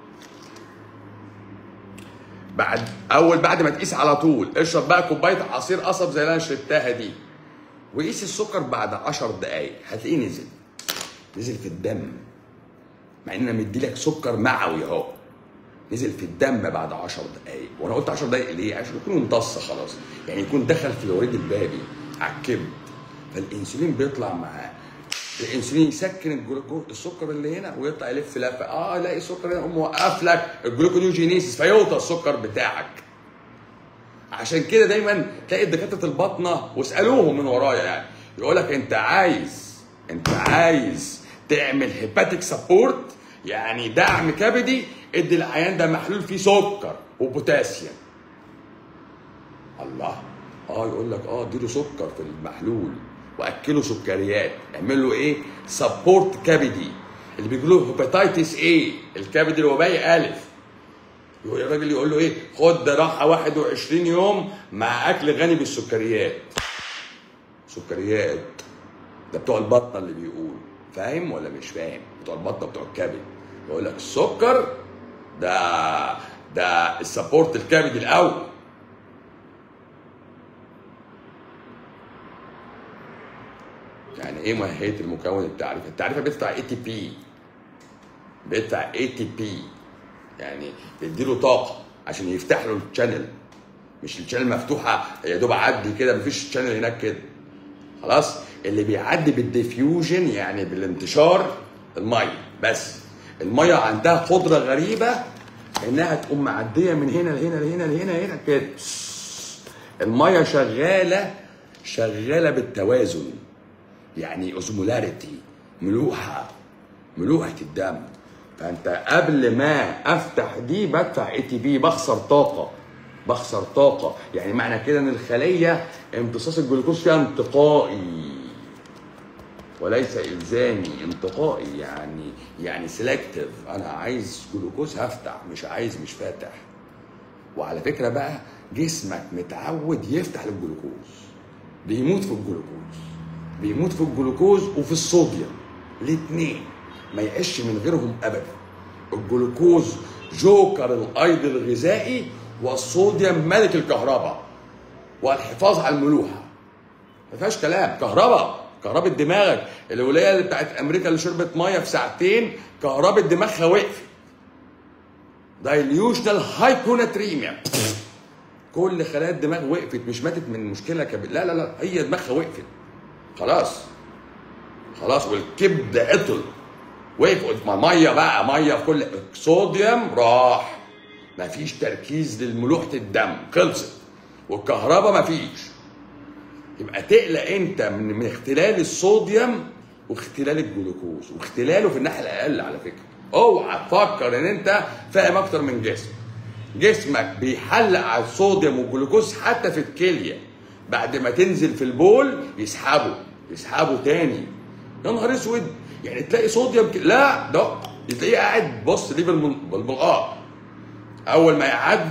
بعد اول بعد ما تقيس على طول اشرب بقى كوبايه عصير قصب زي اللي انا شربتها دي وقيس السكر بعد 10 دقايق هتلاقيه نزل نزل في الدم مع ان انا مديلك سكر معوي اهو نزل في الدم بعد 10 دقايق وانا قلت 10 دقايق ليه عشان يكون امتص خلاص يعني يكون دخل في الوريد البابي على الكبد فالانسولين بيطلع معاه الانسولين يسكن الجلوكوز السكر اللي هنا ويطلع يلف لفه اه الاقي السكر هنا يقوم موقف لك الجلوكونيوجينيسيس فيوطى السكر بتاعك عشان كده دايما تلاقي دكاتره الباطنه واسالوهم من ورايا يعني يقول لك انت عايز انت عايز تعمل هيباتيك سبورت يعني دعم كبدي ادي العيان ده محلول فيه سكر وبوتاسيوم الله اه يقول لك اه اديله سكر في المحلول واكله سكريات اعمل له ايه سبورت كبدي اللي بيجي له هيباتيتس ايه الكبد الوبائي الف يقول الراجل يقول له ايه خد راحه 21 يوم مع اكل غني بالسكريات سكريات ده بتوع البطنه اللي بيقول فاهم ولا مش فاهم بتوع البطنه بتوع الكبد يقول لك السكر ده ده السبورت الكبدي الاول يعني ايه ماهيه المكون التعريفي؟ التعريفه بيدفع اي تي بي بيدفع اي تي بي يعني بيديله طاقه عشان يفتح له الشانل مش الشانل مفتوحه يا دوب عدي كده مفيش شانل هناك كده خلاص اللي بيعدي بالديفيوجن يعني بالانتشار الميه بس الميه عندها قدره غريبه انها تقوم معديه من هنا لهنا لهنا لهنا هنا كده الميه شغاله شغاله بالتوازن يعني اوزمولاريتي ملوحه ملوحه الدم فانت قبل ما افتح دي بدفع اي تي بي بخسر طاقه بخسر طاقه يعني معنى كده ان الخليه امتصاص الجلوكوز فيها انتقائي وليس الزامي انتقائي يعني يعني سيلكتيف انا عايز جلوكوز هفتح مش عايز مش فاتح وعلى فكره بقى جسمك متعود يفتح للجلوكوز بيموت في الجلوكوز بيموت في الجلوكوز وفي الصوديوم الاثنين ما يعيش من غيرهم ابدا الجلوكوز جوكر الايض الغذائي والصوديوم ملك الكهرباء والحفاظ على الملوحه ما فيهاش كلام كهرباء كهرباء دماغك الولايه اللي بتاعت امريكا اللي شربت ميه في ساعتين كهرباء دماغها وقفت دايليوشنال هايبوناتريميا كل خلايا الدماغ وقفت مش ماتت من مشكله كبد لا لا لا هي دماغها وقفت خلاص خلاص والكبد عطل وقف ما ميه بقى ميه في كل صوديوم راح مفيش تركيز لملوحه الدم خلصت والكهرباء مفيش يبقى تقلق انت من من اختلال الصوديوم واختلال الجلوكوز واختلاله في الناحيه الاقل على فكره اوعى تفكر ان انت فاهم اكتر من جسمك جسمك بيحلق على الصوديوم والجلوكوز حتى في الكليه بعد ما تنزل في البول يسحبه يسحبه تاني يا نهار اسود يعني تلاقي صوديوم ك... لا ده تلاقيه قاعد بص ليه بالمن- بالبلقاء اول ما يعدي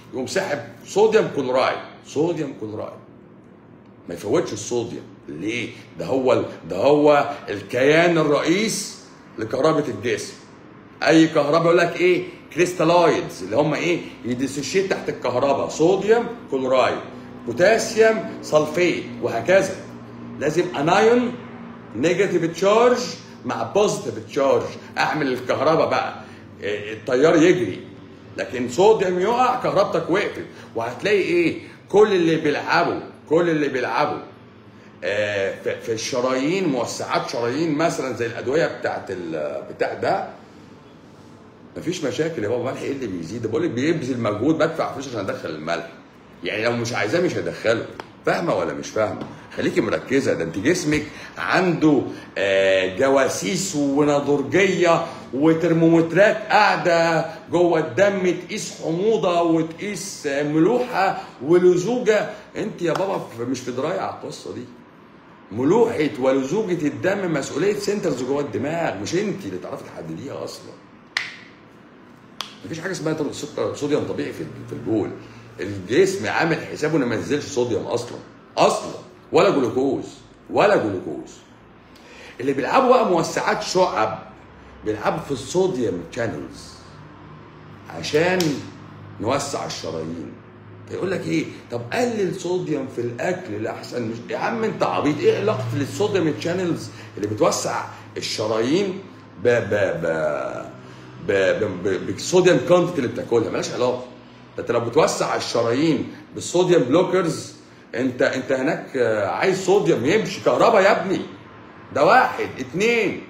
يقوم ساحب صوديوم كلورايد صوديوم كلورايد ما يفوتش الصوديوم ليه ده هو ال- ده هو الكيان الرئيس لكهرباء الجسم اي كهرباء يقول لك ايه كريستالايدز اللي هم ايه يديسوشيت تحت الكهرباء صوديوم كلورايد بوتاسيوم سلفيت وهكذا لازم انايون نيجاتيف تشارج مع بوزيتيف تشارج اعمل الكهرباء بقى إيه، التيار يجري لكن صوديوم يقع كهربتك وقفت وهتلاقي ايه كل اللي بيلعبوا كل اللي بيلعبوا آه، في في الشرايين موسعات شرايين مثلا زي الادويه بتاعت ال- بتاع ده مفيش مشاكل يا بابا ملح ايه اللي بيزيد بقول لك بيبذل مجهود بدفع فلوس عشان ادخل الملح يعني لو مش عايزاه مش هدخله فاهمه ولا مش فاهمه خليكي مركزه ده انت جسمك عنده آه، جواسيس ونضرجيه وترمومترات قاعده جوه الدم تقيس حموضه وتقيس آه، ملوحه ولزوجه انت يا بابا في- مش في درايه على القصه دي ملوحه ولزوجه الدم مسؤوليه سنترز جوه الدماغ مش انت اللي تعرفي تحدديها اصلا مفيش حاجه اسمها طب- سكر صوديوم طبيعي في في البول الجسم عامل حسابه انه ما ينزلش صوديوم اصلا اصلا ولا جلوكوز ولا جلوكوز اللي بيلعبوا بقى موسعات شعب بيلعبوا في الصوديوم شانلز عشان نوسع الشرايين فيقول لك ايه طب قلل صوديوم في الاكل لاحسن مش يا عم انت عبيط ايه علاقه الصوديوم شانلز اللي بتوسع الشرايين ب ب ب ب ب- ب- بالصوديوم كونتنت اللي بتاكلها مالهاش علاقه ده انت لو بتوسع الشرايين بالصوديوم بلوكرز انت انت هناك آه، عايز صوديوم يمشي كهرباء يا ابني ده واحد اتنين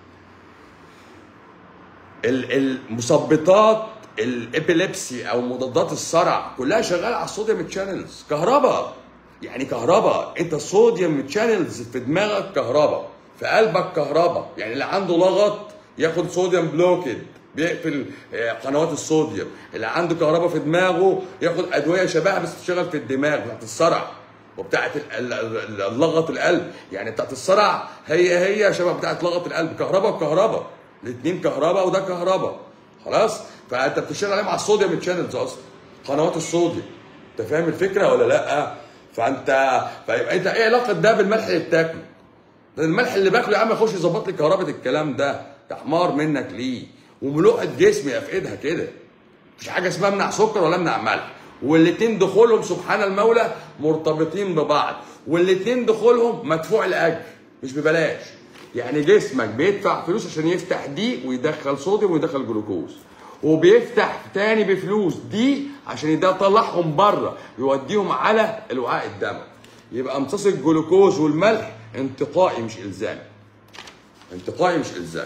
ال- المثبطات الابيليبسي او مضادات الصرع كلها شغاله على الصوديوم تشانلز كهرباء يعني كهرباء انت الصوديوم تشانلز في دماغك كهرباء في قلبك كهرباء يعني اللي عنده لغط ياخد صوديوم بلوكد بيقفل آه، قنوات الصوديوم اللي عنده كهرباء في دماغه ياخد ادويه شبهها بس تشتغل في الدماغ بتاعت الصرع وبتاعت ال- ال- ال- اللغط القلب يعني بتاعت الصرع هي هي شبه بتاعت لغط القلب كهرباء وكهرباء الاثنين كهرباء وده كهرباء خلاص فانت بتشتغل عليه مع الصوديوم تشانلز اصلا قنوات الصوديوم انت فاهم الفكره ولا لا فانت فيبقى انت ايه علاقه ده بالملح اللي بتاكله ده الملح اللي باكله يا عم يخش يظبط لي كهرباء الكلام ده ده حمار منك ليه وملوحه جسمي افقدها كده مفيش حاجه اسمها امنع سكر ولا امنع ملح والاتنين دخولهم سبحان المولى مرتبطين ببعض والاتنين دخولهم مدفوع الاجر مش ببلاش يعني جسمك بيدفع فلوس عشان يفتح دي ويدخل صوديوم ويدخل جلوكوز وبيفتح تاني بفلوس دي عشان يدا يطلعهم بره يوديهم على الوعاء الدموي يبقى امتصاص الجلوكوز والملح انتقائي مش الزامي انتقائي مش الزامي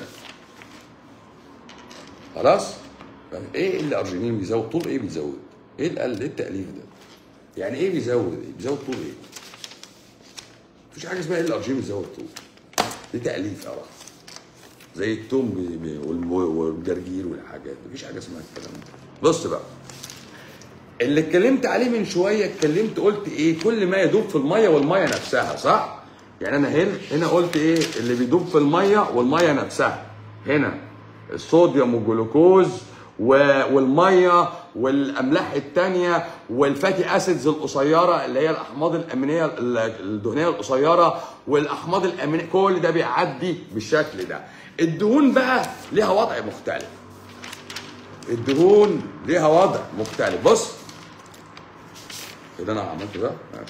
خلاص يعني ايه اللي ارجينين بيزود طول ايه بيزود ايه القل ايه التاليف ده يعني ايه بيزود ايه بيزود طول ايه مفيش حاجه اسمها ايه الارجينين بيزود طول دي تاليف يا رحمة. زي التوم بي- بي- والم- والجرجير والحاجات مفيش حاجه اسمها الكلام ده بص بقى اللي اتكلمت عليه من شويه اتكلمت قلت ايه كل ما يدوب في الميه والميه نفسها صح يعني انا هنا هنا قلت ايه اللي بيدوب في الميه والميه نفسها هنا الصوديوم والجلوكوز و- والميه والاملاح التانية والفاتي اسيدز القصيره اللي هي الاحماض الامينيه ال- الدهنيه القصيره والاحماض الامينيه كل ده بيعدي بالشكل ده الدهون بقى ليها وضع مختلف الدهون ليها وضع مختلف بص كده انا عملت ده ماشي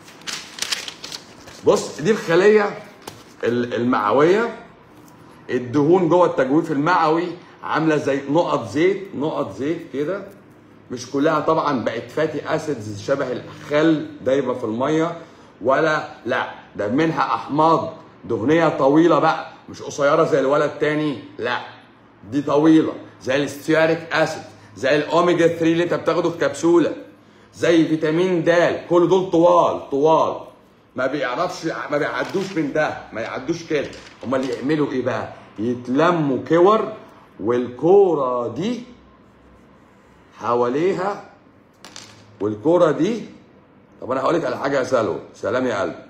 بص دي الخليه ال- المعويه الدهون جوه التجويف المعوي عامله زي نقط زيت نقط زيت كده مش كلها طبعا بقت فاتي اسيدز شبه الخل دايبه في الميه ولا لا ده منها احماض دهنيه طويله بقى مش قصيره زي الولد التاني لا دي طويله زي الاستياريك اسيد زي الاوميجا 3 اللي انت بتاخده في كبسوله زي فيتامين د كل دول طوال طوال ما بيعرفش ما بيعدوش من ده ما يعدوش كده امال يعملوا ايه بقى يتلموا كور والكوره دي حواليها والكوره دي طب انا هقول لك على حاجه يا سلوى سلام يا قلبي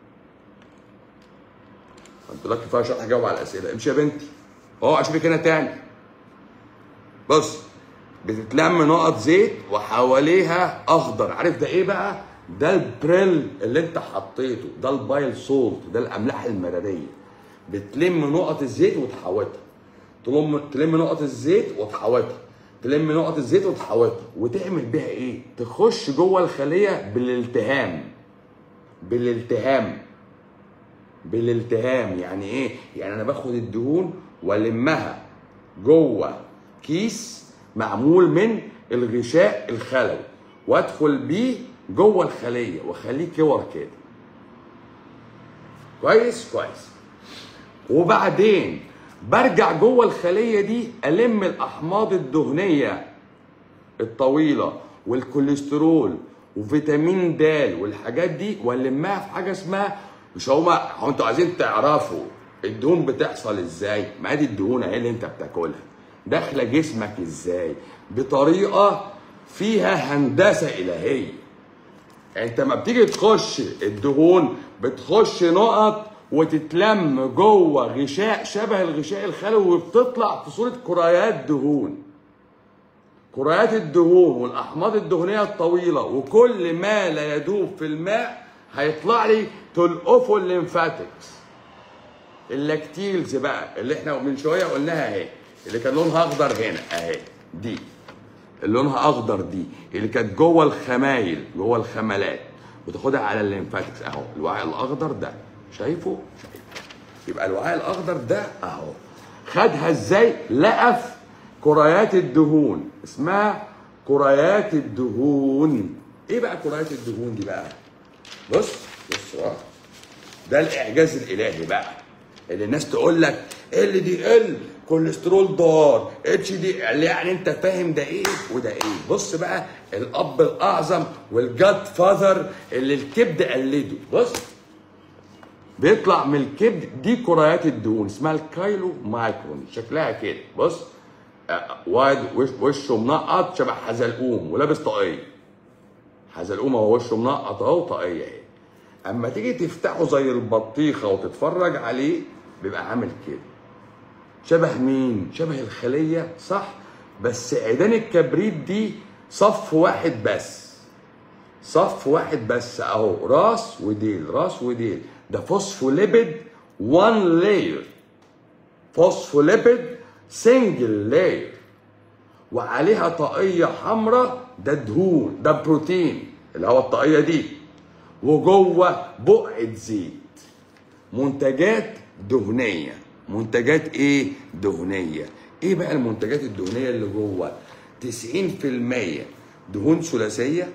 انت لك كفايه شرح جاوب على الاسئله امشي يا بنتي اهو اشوفك هنا تاني بص بتتلم نقط زيت وحواليها اخضر عارف ده ايه بقى ده البريل اللي انت حطيته ده البايل سولت ده الاملاح المراريه بتلم نقط الزيت وتحوطها تلم تلم نقط الزيت وتحوطها تلم نقط الزيت وتحوطها وتعمل بيها ايه تخش جوه الخليه بالالتهام بالالتهام بالالتهام يعني ايه يعني انا باخد الدهون والمها جوه كيس معمول من الغشاء الخلوي وادخل بيه جوه الخليه واخليه كور كده كويس كويس وبعدين برجع جوه الخليه دي الم الاحماض الدهنيه الطويله والكوليسترول وفيتامين د والحاجات دي والمها في حاجه اسمها مش هما هو انتوا عايزين تعرفوا الدهون بتحصل ازاي ما دي الدهون اهي اللي انت بتاكلها داخله جسمك ازاي بطريقه فيها هندسه الهيه انت ما بتيجي تخش الدهون بتخش نقط وتتلم جوه غشاء شبه الغشاء الخلوي وبتطلع في صوره كريات دهون كريات الدهون والاحماض الدهنيه الطويله وكل ما لا يدوب في الماء هيطلع لي تلقفه الليمفاتكس اللاكتيلز بقى اللي احنا من شويه قلناها اهي اللي كان لونها اخضر هنا اهي دي اللي لونها اخضر دي اللي كانت جوه الخمايل جوه الخملات وتاخدها على الليمفاتكس اهو الوعاء الاخضر ده شايفه شايفه يبقى الوعاء الاخضر ده اهو خدها ازاي لقف كريات الدهون اسمها كريات الدهون ايه بقى كريات الدهون دي بقى بص بص بقى ده الاعجاز الالهي بقى اللي الناس تقول لك ال دي ال كوليسترول دار اتش دي يعني انت فاهم ده ايه وده ايه بص بقى الاب الاعظم والجاد فاذر اللي الكبد قلده بص بيطلع من الكبد دي كريات الدهون اسمها الكايلو مايكرون شكلها كده بص آه، واحد وش وشه منقط شبه حزلقوم ولابس طاقيه حزلقوم هو وشه منقط اهو طاقيه اهي اما تيجي تفتحه زي البطيخه وتتفرج عليه بيبقى عامل كده شبه مين شبه الخليه صح بس عيدان الكبريت دي صف واحد بس صف واحد بس اهو راس وديل راس وديل ده فوسفوليبيد 1 لاير فوسفوليبيد سنجل لاير وعليها طاقيه حمراء ده دهون ده بروتين اللي هو الطاقيه دي وجوه بقعه زيت منتجات دهنيه منتجات ايه دهنيه ايه بقى المنتجات الدهنيه اللي جوه 90% دهون ثلاثيه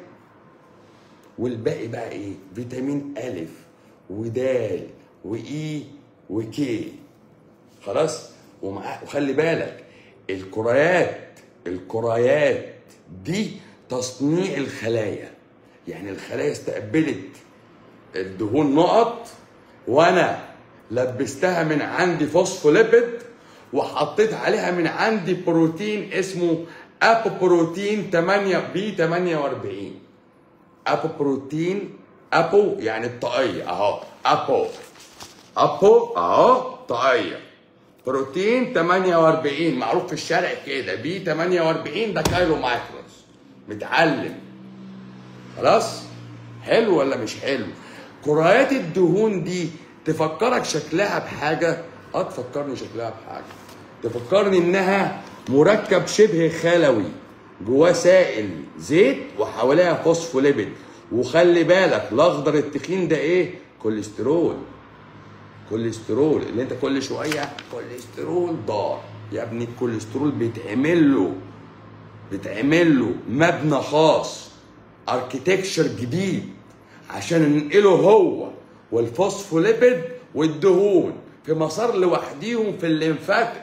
والباقي بقى ايه فيتامين الف ودال واي وكي خلاص ومع وخلي بالك الكريات الكريات دي تصنيع الخلايا يعني الخلايا استقبلت الدهون نقط وانا لبستها من عندي فوسفوليبيد وحطيت عليها من عندي بروتين اسمه ابو بروتين 8 بي 48 ابو بروتين ابو يعني الطاقيه اهو ابو ابو اهو طاقيه بروتين 48 معروف في الشارع كده بي 48 ده كايلو مايكرونز متعلم خلاص حلو ولا مش حلو كريات الدهون دي تفكرك شكلها بحاجه اه تفكرني شكلها بحاجه تفكرني انها مركب شبه خلوي جواه سائل زيت وحواليها فوسفوليبيد وخلي بالك الاخضر التخين ده ايه كوليسترول كوليسترول اللي انت كل شويه كوليسترول ضار يا ابني الكوليسترول بيتعمل له بيتعمل له مبنى خاص اركيتكشر جديد عشان ننقله هو والفوسفوليبيد والدهون في مسار لوحديهم في الليمفاتيك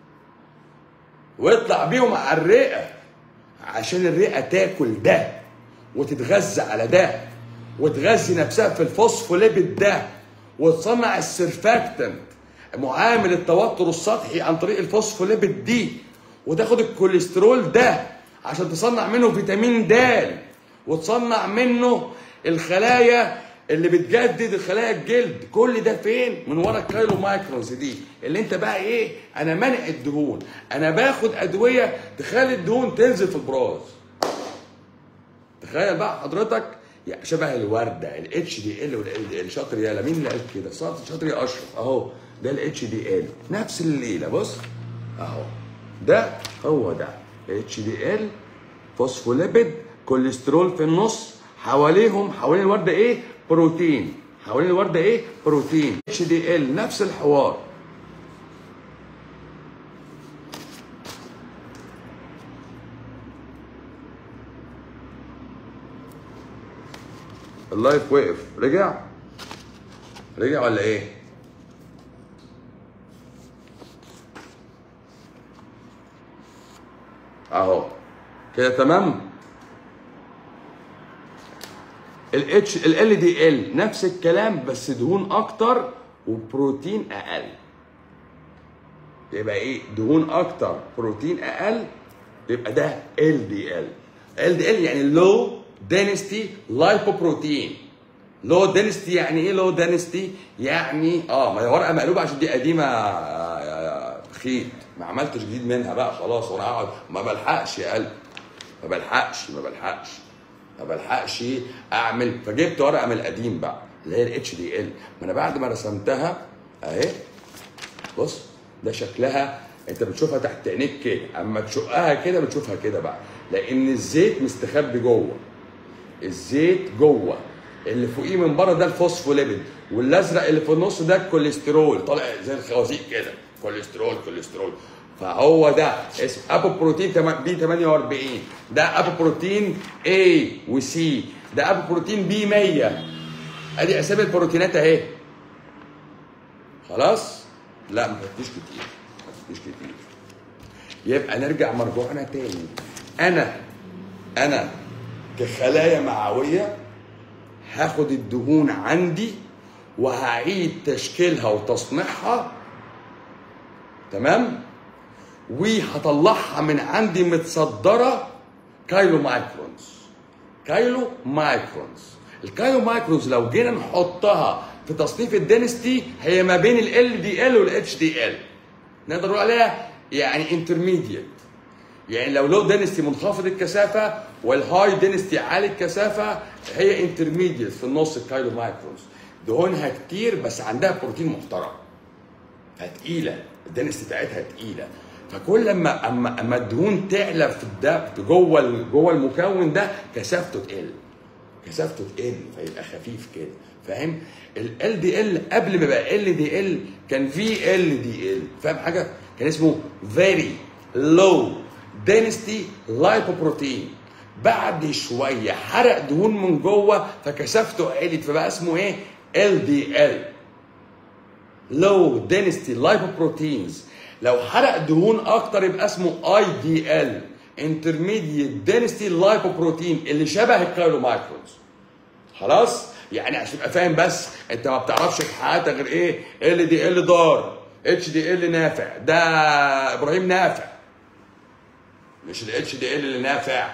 ويطلع بيهم على الرئه عشان الرئه تاكل ده وتتغذى على ده وتغذي نفسها في الفوسفوليبيد ده وتصنع السرفاكتنت معامل التوتر السطحي عن طريق الفوسفوليبيد دي وتاخد الكوليسترول ده عشان تصنع منه فيتامين د وتصنع منه الخلايا اللي بتجدد الخلايا الجلد كل ده فين من ورا الكايلو مايكرونز دي اللي انت بقى ايه انا منع الدهون انا باخد ادويه تخلي الدهون تنزل في البراز تخيل بقى حضرتك يعني شبه الورده الاتش دي ال والال دي ال شاطر يالا مين اللي قال كده شاطر شاطر يا اشرف اهو ده الاتش دي ال نفس الليله بص اهو ده هو ده اتش دي ال فوسفوليبيد كوليسترول في النص حواليهم حوالين الورده ايه بروتين حوالين الورده ايه بروتين اتش دي ال نفس الحوار اللايف وقف رجع رجع ولا ايه اهو كده تمام الاتش ال دي ال نفس الكلام بس دهون اكتر وبروتين اقل يبقى ايه دهون اكتر بروتين اقل يبقى ده ال دي ال ال دي ال يعني لو دينستي لايبوبروتين لو دينستي يعني ايه لو دينستي يعني اه ما هي ورقه مقلوبه عشان دي قديمه يا- يا- يا خيط ما عملتش جديد منها بقى خلاص وانا اقعد ما بلحقش يا قلبي ما بلحقش ما بلحقش ما بلحقش اعمل فجبت ورقه من القديم بقى اللي هي الاتش دي ال ما انا بعد ما رسمتها اهي بص ده شكلها انت بتشوفها تحت عينيك كده اما تشقها كده بتشوفها كده بقى لان الزيت مستخبي جوه الزيت جوه اللي فوقيه من بره ده الفوسفوليبيد والازرق اللي في النص ده الكوليسترول طالع زي الخوازيق كده كوليسترول كوليسترول فهو ده اسم ابو بروتين تم- بي 48 ده ابو بروتين A وسي ده ابو بروتين بي 100 ادي اسامي البروتينات اهي خلاص لا ما فتش كتير ما فتش كتير يبقى نرجع مرجوعنا تاني انا انا كخلايا معويه هاخد الدهون عندي وهعيد تشكيلها وتصنيعها تمام وهطلعها من عندي متصدره كايلو مايكرونز كايلو مايكرونز الكايلو مايكرونز لو جينا نحطها في تصنيف الدينستي هي ما بين ال دي ال والاتش دي ال نقدر نقول عليها يعني انترميديت يعني لو لو دينستي منخفض الكثافه والهاي دينستي عالي الكثافه هي انترميديت في النص الكايلو مايكرونز دهونها كتير بس عندها بروتين محترم فتقيله الدنس بتاعتها تقيله فكل لما اما اما الدهون تعلى في الدم جوه ال- جوه المكون ده كثافته تقل كثافته تقل فيبقى خفيف كده فاهم ال دي ال قبل ما يبقى ال دي ال كان في ال دي ال فاهم حاجه كان اسمه very low density lipoprotein بعد شويه حرق دهون من جوه فكثافته علت فبقى اسمه ايه ال دي ال لو دينستي لايبوبروتينز لو حرق دهون اكتر يبقى اسمه اي دي ال انترميديت دينستي لايبوبروتين اللي شبه الكايلو مايكرونز خلاص يعني عشان تبقى فاهم بس انت ما بتعرفش في حياتك غير ايه ال دي ال دار اتش دي ال نافع ده ابراهيم نافع مش الاتش دي ال اللي نافع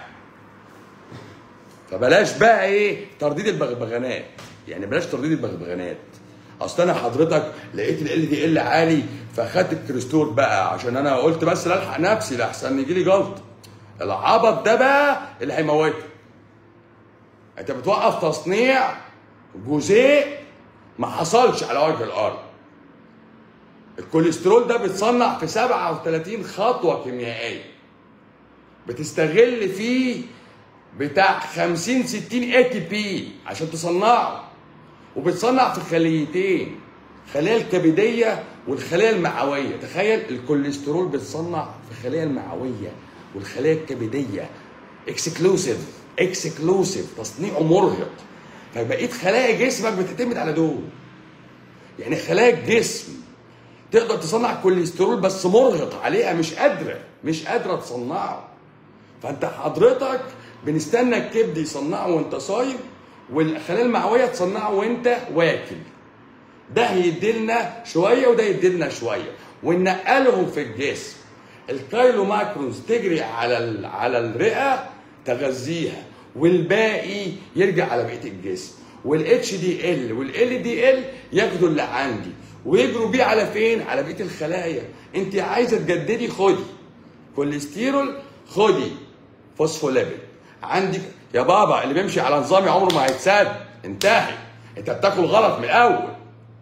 فبلاش بقى ايه ترديد البغبغانات يعني بلاش ترديد البغبغانات اصل انا حضرتك لقيت ال دي ال عالي فاخدت الكريستور بقى عشان انا قلت بس لا الحق نفسي لاحسن يجي لي جلط العبط ده بقى اللي هيموتك انت بتوقف تصنيع جزيء ما حصلش على وجه الارض الكوليسترول ده بيتصنع في 37 خطوه كيميائيه بتستغل فيه بتاع 50 60 اي تي بي عشان تصنعه وبتصنع في خليتين الخليه الكبديه والخليه المعويه تخيل الكوليسترول بيتصنع في الخليه المعويه والخليه الكبديه اكسكلوسيف اكسكلوسيف تصنيعه مرهق فبقيت خلايا جسمك بتعتمد على دول يعني خلايا الجسم تقدر تصنع كوليسترول بس مرهق عليها مش قادره مش قادره تصنعه فانت حضرتك بنستنى الكبد يصنعه وانت صايم والخلايا المعويه تصنعه وانت واكل ده هيديلنا شويه وده يديلنا شويه وننقلهم في الجسم الكايلو ماكروز تجري على ال- على الرئه تغذيها والباقي يرجع على بقيه الجسم والاتش دي ال والال دي ال ياخدوا اللي عندي ويجروا بيه على فين؟ على بقيه الخلايا انت عايزه تجددي خدي كوليسترول خدي فوسفوليبيد عندك يا بابا اللي بيمشي على نظامي عمره ما هيتسد انتهي انت بتاكل غلط من الاول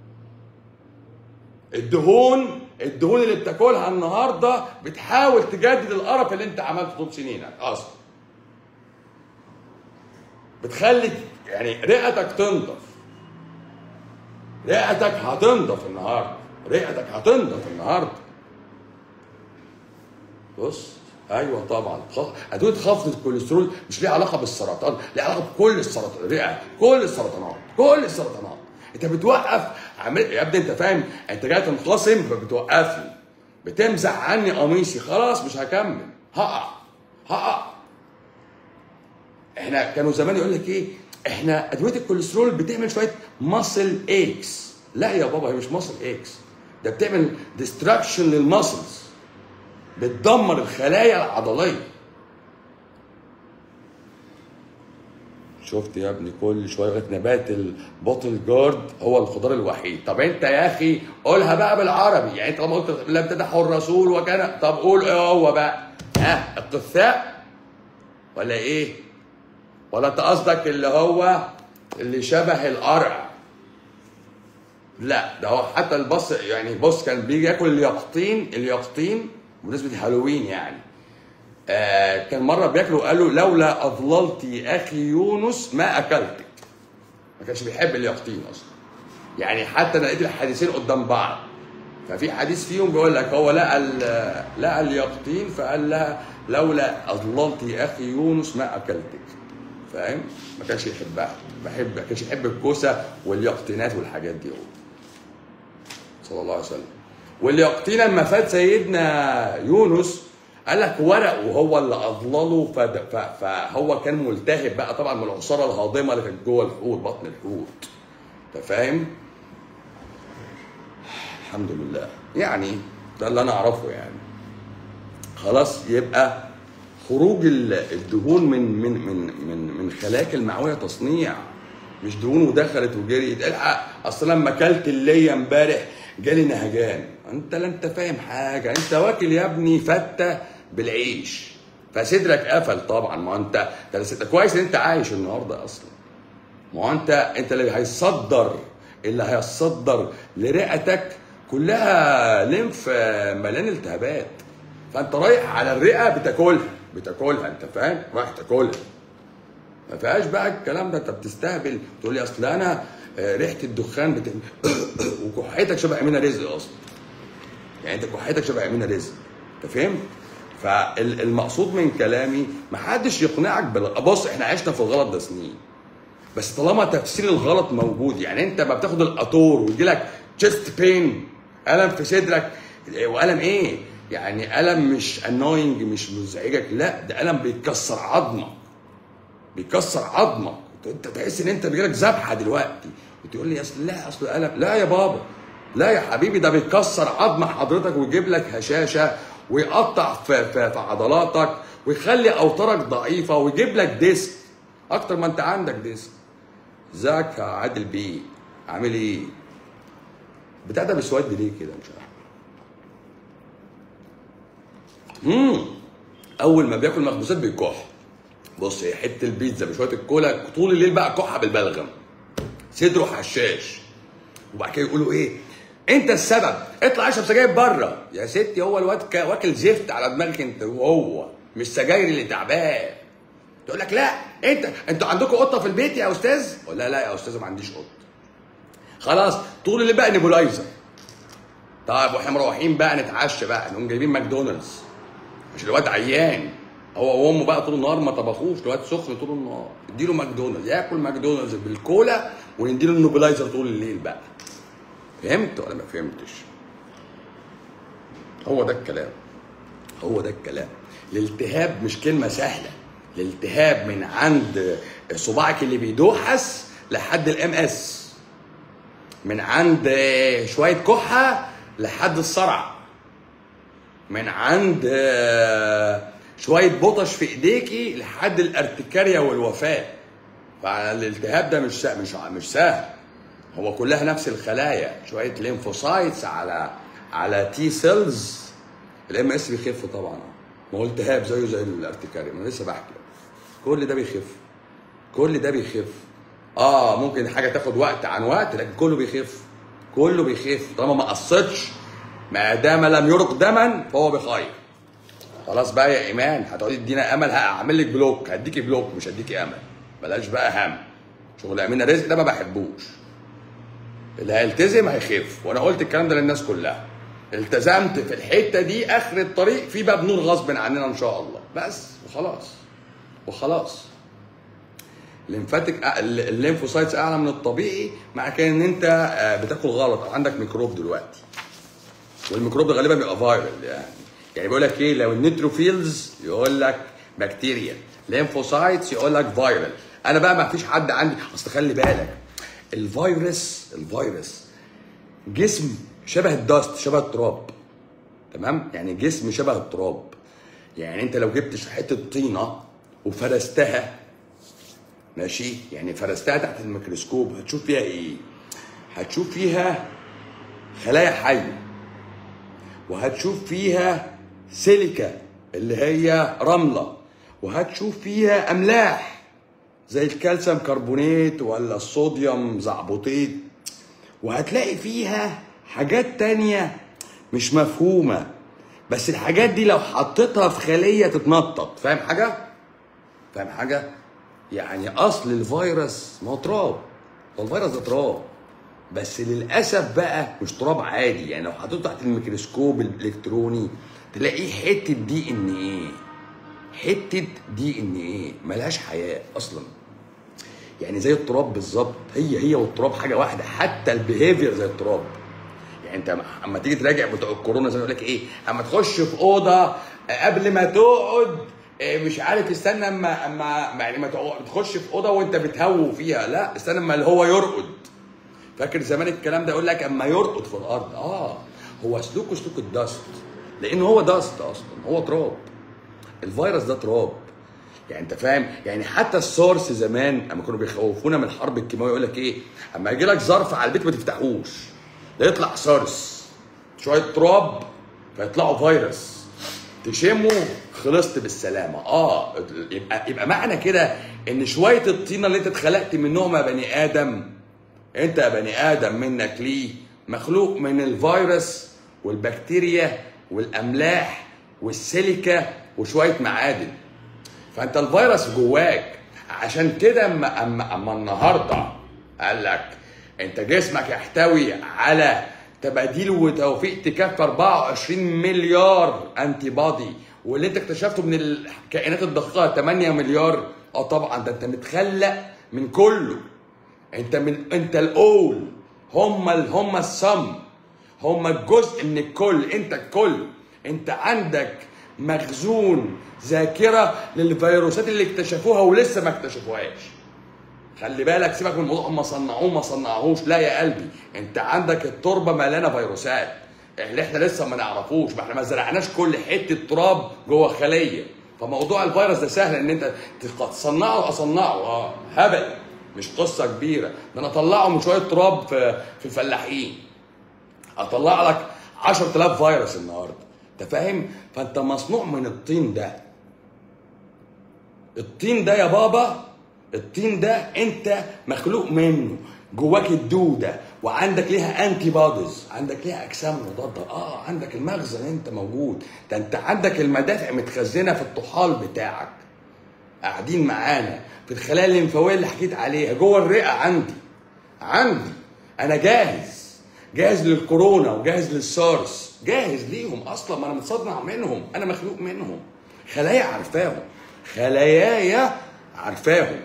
الدهون الدهون اللي بتاكلها النهارده بتحاول تجدد القرف اللي انت عملته طول سنينك اصلا بتخلي يعني رئتك تنضف رئتك هتنضف النهارده رئتك هتنضف النهارده بص ايوه طبعا خ- ادويه خفض الكوليسترول مش ليها علاقه بالسرطان ليها علاقه بكل السرطان الرئه كل السرطانات كل السرطانات انت بتوقف عمل يا ابني انت فاهم انت جاي تنقسم فبتوقفني بتمزح عني قميصي خلاص مش هكمل هقع هقع احنا كانوا زمان يقول لك ايه احنا ادويه الكوليسترول بتعمل شويه ماسل اكس لا يا بابا هي مش ماسل اكس ده بتعمل ديستراكشن للماسلز بتدمر الخلايا العضليه شفت يا ابني كل شويه لغايه نبات البوتل جارد هو الخضار الوحيد طب انت يا اخي قولها بقى بالعربي يعني انت لما قلت لم تدحوا الرسول وكان طب قول ايه هو بقى ها القثاء ولا ايه ولا انت قصدك اللي هو اللي شبه القرع لا ده هو حتى البص يعني بص كان بيجي ياكل اليقطين اليقطين بمناسبه هالوين يعني آه كان مره بياكلوا قال له لولا اضللت اخي يونس ما اكلتك ما كانش بيحب اليقطين اصلا يعني حتى انا لقيت الحديثين قدام بعض ففي حديث فيهم بيقول لك هو لقى ال- لقى اليقطين فقال لها لولا اضللت اخي يونس ما اكلتك فاهم ما كانش يحبها بحب ما كانش يحب الكوسه واليقطينات والحاجات دي هو صلى الله عليه وسلم واليقطين لما فات سيدنا يونس قال لك ورق وهو اللي اضلله فد- ف- فهو كان ملتهب بقى طبعا من العصاره الهاضمه اللي كانت جوه الحوت بطن الحوت انت فاهم؟ الحمد لله يعني ده اللي انا اعرفه يعني خلاص يبقى خروج ال- الدهون من من من من من خلاياك المعويه تصنيع مش دهون ودخلت وجريت الحق اصل لما اكلت اللي امبارح جالي نهجان انت لا انت فاهم حاجه انت واكل يا ابني فته بالعيش فصدرك قفل طبعا ما انت ده أنت كويس ان انت عايش النهارده اصلا ما هو انت انت اللي هيصدر اللي هيصدر لرئتك كلها ليمف آه، مليان التهابات فانت رايح على الرئه بتاكلها بتاكلها انت فاهم رايح تاكلها ما فيهاش بقى الكلام ده انت بتستهبل تقول لي اصل انا آه، ريحه الدخان بت... وكحيتك شبه امينه رزق اصلا يعني انت كحيتك شبه امينه رزق انت فهمت فالمقصود من كلامي محدش يقنعك بال... بص احنا عشنا في الغلط ده سنين بس طالما تفسير الغلط موجود يعني انت ما بتاخد القطور ويجي لك تشست بين الم في صدرك والم ايه يعني الم مش انوينج مش مزعجك لا ده الم بيكسر عظمك بيكسر عظمك انت تحس ان انت بيجيلك ذبحه دلوقتي وتقول لي اصل لا اصل الم لا يا بابا لا يا حبيبي ده بيكسر عظم حضرتك ويجيب لك هشاشه ويقطع في, في, في عضلاتك ويخلي اوتارك ضعيفه ويجيب لك ديسك اكتر ما انت عندك ديسك ازيك يا عادل بيه عامل ايه بتاع ده بيسود ليه كده مش عارف امم اول ما بياكل مخبوزات بيكح بص هي حته البيتزا بشويه الكولا طول الليل بقى كحه بالبلغم صدره حشاش وبعد كده يقولوا ايه انت السبب اطلع اشرب سجاير بره يا ستي هو الواد كا- واكل زفت على دماغك انت وهو مش سجاير اللي تعبان تقول لك لا انت انتوا عندكم قطه في البيت يا استاذ ولا لا, لا يا استاذ ما عنديش قطه خلاص طول الليل بقى نيبولايزر طيب واحنا مروحين بقى نتعشى بقى نقوم جايبين ماكدونالدز مش الواد عيان هو وامه بقى طول النهار ما طبخوش الواد سخن طول النهار اديله ماكدونالدز ياكل ماكدونالدز بالكولا ونديله النوبلايزر طول الليل بقى فهمت ولا ما فهمتش هو ده الكلام هو ده الكلام الالتهاب مش كلمة سهلة الالتهاب من عند صباعك اللي بيدوحس لحد الام اس من عند شوية كحة لحد الصرع من عند آه، شويه بطش في ايديكي لحد الارتكاريا والوفاه فالالتهاب ده مش سهل مش مش سهل هو كلها نفس الخلايا شويه ليمفوسايتس على على تي سيلز الام اس بيخف طبعا ما هو التهاب زيه زي الارتكاري ما انا لسه بحكي كل ده بيخف كل ده بيخف اه ممكن حاجه تاخد وقت عن وقت لكن كله بيخف كله بيخف طالما ما قصتش ما دام لم يرق دما فهو بخير خلاص بقى يا ايمان هتقعدي تدينا امل هعمل لك بلوك هديكي بلوك مش هديكي امل بلاش بقى هم شغل امين رزق ده ما بحبوش اللي هيلتزم هيخف وانا قلت الكلام ده للناس كلها التزمت في الحته دي اخر الطريق في باب نور غصب عننا ان شاء الله بس وخلاص وخلاص الليمفاتيك الليمفوسايتس اعلى من الطبيعي مع كده ان انت آه، بتاكل غلط او عندك ميكروب دلوقتي والميكروب ده غالبا بيبقى فايرال يعني يعني بيقول لك ايه لو النيتروفيلز يقول لك بكتيريا ليمفوسايتس يقول لك فايرال انا بقى ما فيش حد عندي اصل خلي بالك الفيروس الفيروس جسم شبه الدست شبه التراب تمام يعني جسم شبه التراب يعني انت لو جبت حته طينه وفرستها ماشي يعني فرستها تحت الميكروسكوب هتشوف فيها ايه هتشوف فيها خلايا حيه وهتشوف فيها سيليكا اللي هي رمله وهتشوف فيها املاح زي الكالسيوم كربونات ولا الصوديوم زعبوطيت وهتلاقي فيها حاجات تانية مش مفهومة بس الحاجات دي لو حطيتها في خلية تتنطط فاهم حاجة؟ فاهم حاجة؟ يعني أصل الفيروس ما هو تراب هو الفيروس ده تراب بس للأسف بقى مش تراب عادي يعني لو حطيته تحت الميكروسكوب الإلكتروني تلاقيه حتة دي إن إيه حتة دي إن إيه ملهاش حياة أصلا يعني زي التراب بالظبط هي هي والتراب حاجه واحده حتى البيهيفير زي التراب يعني انت اما تيجي تراجع بتوع الكورونا زي ما يقول لك ايه اما تخش في اوضه قبل ما تقعد إيه مش عارف استنى اما اما يعني ما تقعد تخش في اوضه وانت بتهوو فيها لا استنى اما اللي هو يرقد فاكر زمان الكلام ده يقول لك اما يرقد في الارض اه هو سلوكه سلوك الدست لان هو دست اصلا هو تراب الفيروس ده تراب يعني انت فاهم يعني حتى السورس زمان اما كانوا بيخوفونا من الحرب الكيماويه يقول لك ايه اما يجي لك ظرف على البيت ما تفتحوش ده يطلع سورس شويه تراب فيطلعوا فيروس تشمه خلصت بالسلامه اه يبقى يبقى معنى كده ان شويه الطينه اللي انت اتخلقت منهم يا بني ادم انت يا بني ادم منك ليه مخلوق من الفيروس والبكتيريا والاملاح والسيليكا وشويه معادن فانت الفيروس جواك عشان كده اما اما اما النهارده قال لك انت جسمك يحتوي على تباديل وتوفيق تكفي 24 مليار انتي بادي واللي انت اكتشفته من الكائنات الدقيقه 8 مليار اه طبعا ده انت متخلق من كله انت من انت الاول هم ال... هم السم هم الجزء من الكل انت الكل انت عندك مخزون ذاكره للفيروسات اللي اكتشفوها ولسه ما اكتشفوهاش خلي بالك سيبك من الموضوع هم صنعوه ما صنعوهوش لا يا قلبي انت عندك التربه مليانه فيروسات اللي احنا لسه ما نعرفوش ما احنا ما زرعناش كل حته تراب جوه خليه فموضوع الفيروس ده سهل ان انت تصنعه اصنعه اه هبل مش قصه كبيره ده انا اطلعه من شويه تراب في في الفلاحين اطلع لك 10000 فيروس النهارده انت فاهم فانت مصنوع من الطين ده الطين ده يا بابا الطين ده انت مخلوق منه جواك الدوده وعندك ليها انتي بوديز عندك ليها اجسام مضاده اه عندك المخزن انت موجود ده انت عندك المدافع متخزنه في الطحال بتاعك قاعدين معانا في الخلايا الليمفاويه اللي حكيت عليها جوه الرئه عندي عندي انا جاهز جاهز للكورونا وجاهز للسارس جاهز ليهم اصلا ما انا متصنع منهم انا مخلوق منهم خلايا عارفاهم خلاياي عارفاهم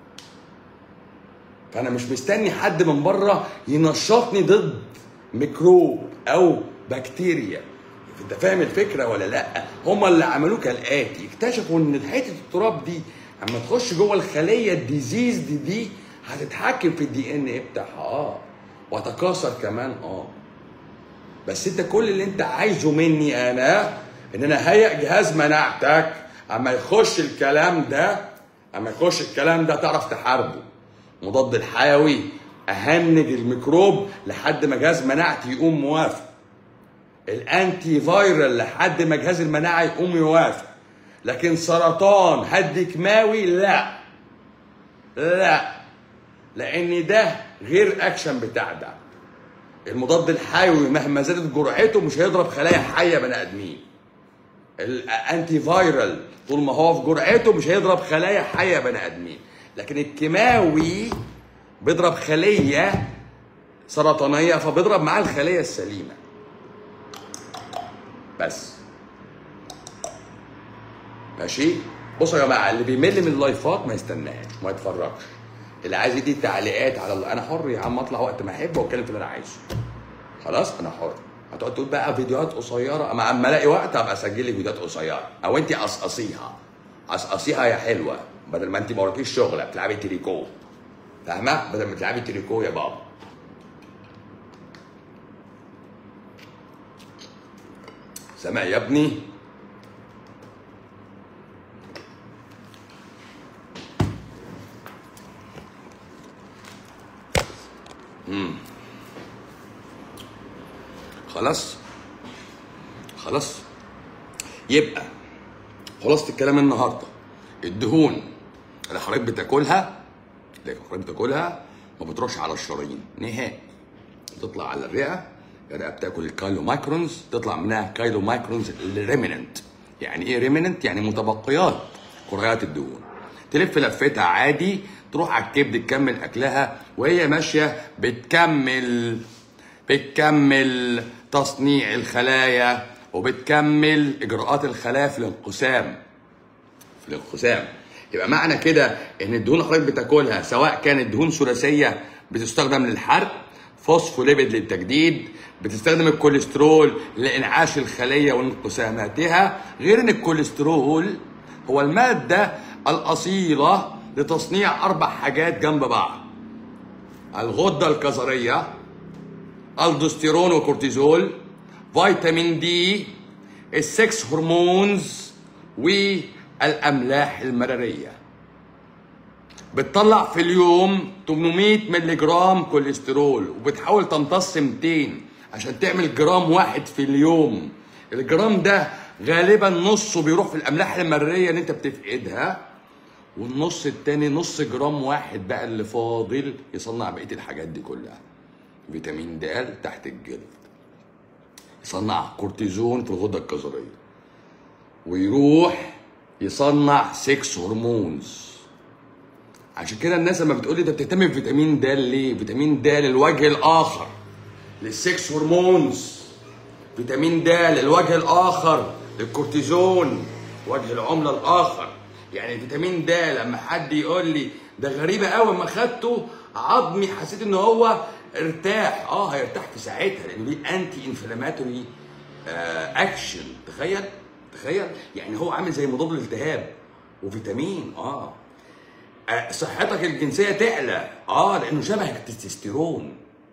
فانا مش مستني حد من بره ينشطني ضد ميكروب او بكتيريا انت فاهم الفكره ولا لا هم اللي عملوه كالاتي اكتشفوا ان حته التراب دي اما تخش جوه الخليه الديزيز دي دي هتتحكم في الدي ان ايه بتاعها اه وهتكاثر كمان اه بس انت كل اللي انت عايزه مني انا ان انا هيئ جهاز مناعتك اما يخش الكلام ده اما يخش الكلام ده تعرف تحاربه مضاد الحيوي اهنج الميكروب لحد ما جهاز مناعتي يقوم موافق الانتي فايرال لحد ما جهاز المناعه يقوم يوافق لكن سرطان هدي كيماوي لا لا لان ده غير اكشن بتاع ده المضاد الحيوي مهما زادت جرعته مش هيضرب خلايا حيه بني ادمين الانتي فايرال طول ما هو في جرعته مش هيضرب خلايا حيه بني ادمين لكن الكيماوي بيضرب خليه سرطانيه فبيضرب معاه الخليه السليمه بس ماشي بصوا يا جماعه اللي بيمل من اللايفات ما يستناش ما يتفرجش اللي عايز يدي تعليقات على الله انا حر يا عم اطلع وقت ما احب واتكلم في اللي انا عايزه خلاص انا حر هتقعد تقول بقى فيديوهات قصيره اما اما الاقي وقت ابقى اسجل لك فيديوهات قصيره او انت قصقصيها قصقصيها يا حلوه بدل ما انت ما وراكيش شغله بتلعبي تريكو فاهمه بدل ما تلعبي تريكو يا بابا سامع يا ابني خلاص خلاص يبقى خلاصة الكلام النهارده الدهون اللي حضرتك بتاكلها اللي حضرتك بتاكلها ما بتروحش على الشرايين نهائي بتطلع على الرئه الرئه بتاكل الكايلو مايكرونز تطلع منها كايلو مايكرونز ريمننت يعني ايه ريمننت يعني متبقيات كريات الدهون تلف لفتها عادي تروح على الكبد تكمل اكلها وهي ماشيه بتكمل بتكمل تصنيع الخلايا وبتكمل اجراءات الخلايا في الانقسام في الانقسام يبقى معنى كده ان الدهون اللي حضرتك بتاكلها سواء كانت دهون ثلاثيه بتستخدم للحرق فوسفوليبيد للتجديد بتستخدم الكوليسترول لانعاش الخليه وانقساماتها غير ان الكوليسترول هو الماده الاصيله لتصنيع اربع حاجات جنب بعض الغده الكظريه الدوستيرون وكورتيزول فيتامين دي السكس هرمونز والاملاح المراريه بتطلع في اليوم 800 مللي جرام كوليسترول وبتحاول تمتص 200 عشان تعمل جرام واحد في اليوم الجرام ده غالبا نصه بيروح في الاملاح المراريه اللي انت بتفقدها والنص التاني نص جرام واحد بقى اللي فاضل يصنع بقيه الحاجات دي كلها فيتامين د تحت الجلد يصنع كورتيزون في الغده الكظريه ويروح يصنع 6 هرمونز عشان كده الناس لما بتقول لي انت بتهتم بفيتامين د ليه؟ فيتامين د للوجه الاخر للسكس هرمونز فيتامين د للوجه الاخر للكورتيزون وجه العمله الاخر يعني فيتامين د لما حد يقول لي ده غريبه قوي اما خدته عظمي حسيت ان هو ارتاح اه هيرتاح في ساعتها لانه ليه انتي انفلاماتوري اكشن تخيل تخيل يعني هو عامل زي مضاد للالتهاب وفيتامين اه آه، صحتك الجنسيه تعلى اه لانه شبه التستوستيرون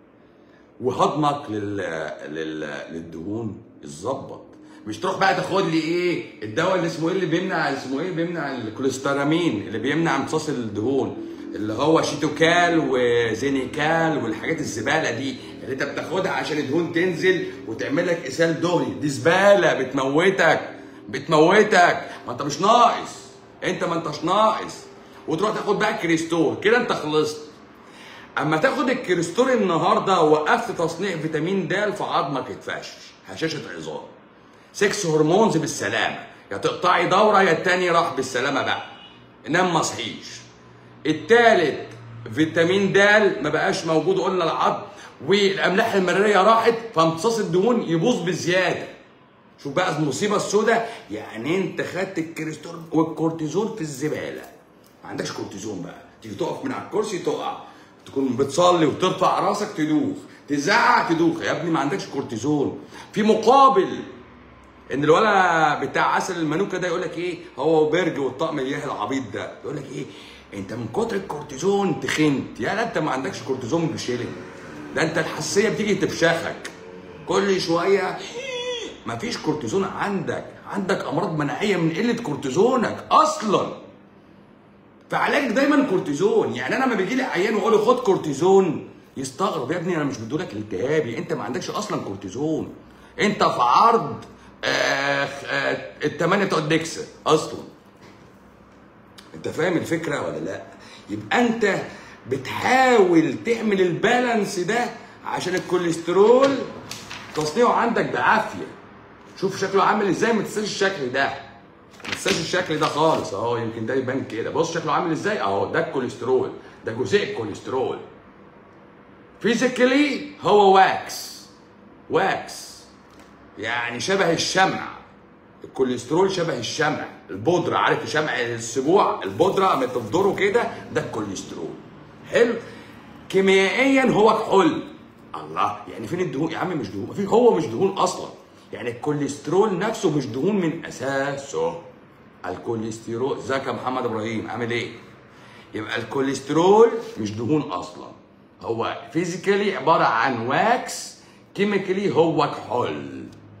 وهضمك لل... لل... للدهون اتظبط مش تروح بقى تاخد لي ايه الدواء اللي اسمه ايه اللي بيمنع اسمه ايه بيمنع الكوليسترامين اللي بيمنع امتصاص الدهون اللي هو شيتوكال وزينيكال والحاجات الزباله دي اللي انت بتاخدها عشان الدهون تنزل وتعمل لك اسهال دهني دي زباله بتموتك بتموتك ما انت مش ناقص انت ما انتش ناقص وتروح تاخد بقى كريستور كده انت خلصت اما تاخد الكريستور النهارده وقفت تصنيع فيتامين د فعظمك اتفشش هشاشه عظام 6 هرمونز بالسلامه يا تقطعي دوره يا التاني راح بالسلامه بقى نام ما صحيش التالت فيتامين د ما بقاش موجود قلنا العظم والاملاح المراريه راحت فامتصاص الدهون يبوظ بزياده شوف بقى المصيبه السوداء يعني انت خدت الكريستور والكورتيزون في الزباله ما عندكش كورتيزون بقى تيجي تقف من على الكرسي تقع تكون بتصلي وترفع راسك تدوخ تزعق تدوخ يا ابني ما عندكش كورتيزون في مقابل ان الولا بتاع عسل المانوكا ده يقول لك ايه هو وبرج والطقم الاله العبيط ده يقول لك ايه انت من كتر الكورتيزون تخنت يا لا انت ما عندكش كورتيزون بشيلن ده انت الحساسيه بتيجي تفشخك كل شويه ما فيش كورتيزون عندك عندك امراض مناعيه من قله كورتيزونك اصلا فعلاجك دايما كورتيزون يعني انا لما بيجي لي عيان واقول له خد كورتيزون يستغرب يا ابني انا مش بدولك التهابي انت ما عندكش اصلا كورتيزون انت في عرض آه آه الثمانيه بتوع الدكسا اصلا انت فاهم الفكره ولا لا يبقى انت بتحاول تعمل البالانس ده عشان الكوليسترول تصنيعه عندك بعافيه شوف شكله عامل ازاي ما تنساش الشكل ده ما تنساش الشكل ده خالص اهو يمكن ده يبان كده بص شكله عامل ازاي اهو ده الكوليسترول ده جزيء الكوليسترول فيزيكالي هو واكس واكس يعني شبه الشمع الكوليسترول شبه الشمع البودرة عارف شمع السبوع البودرة لما تفضره كده ده الكوليسترول حلو كيميائيا هو كحول الله يعني فين الدهون يا عم مش دهون مفيش هو مش دهون اصلا يعني الكوليسترول نفسه مش دهون من اساسه الكوليسترول ازيك يا محمد ابراهيم عامل ايه يبقى الكوليسترول مش دهون اصلا هو فيزيكالي عباره عن واكس كيميكالي هو كحول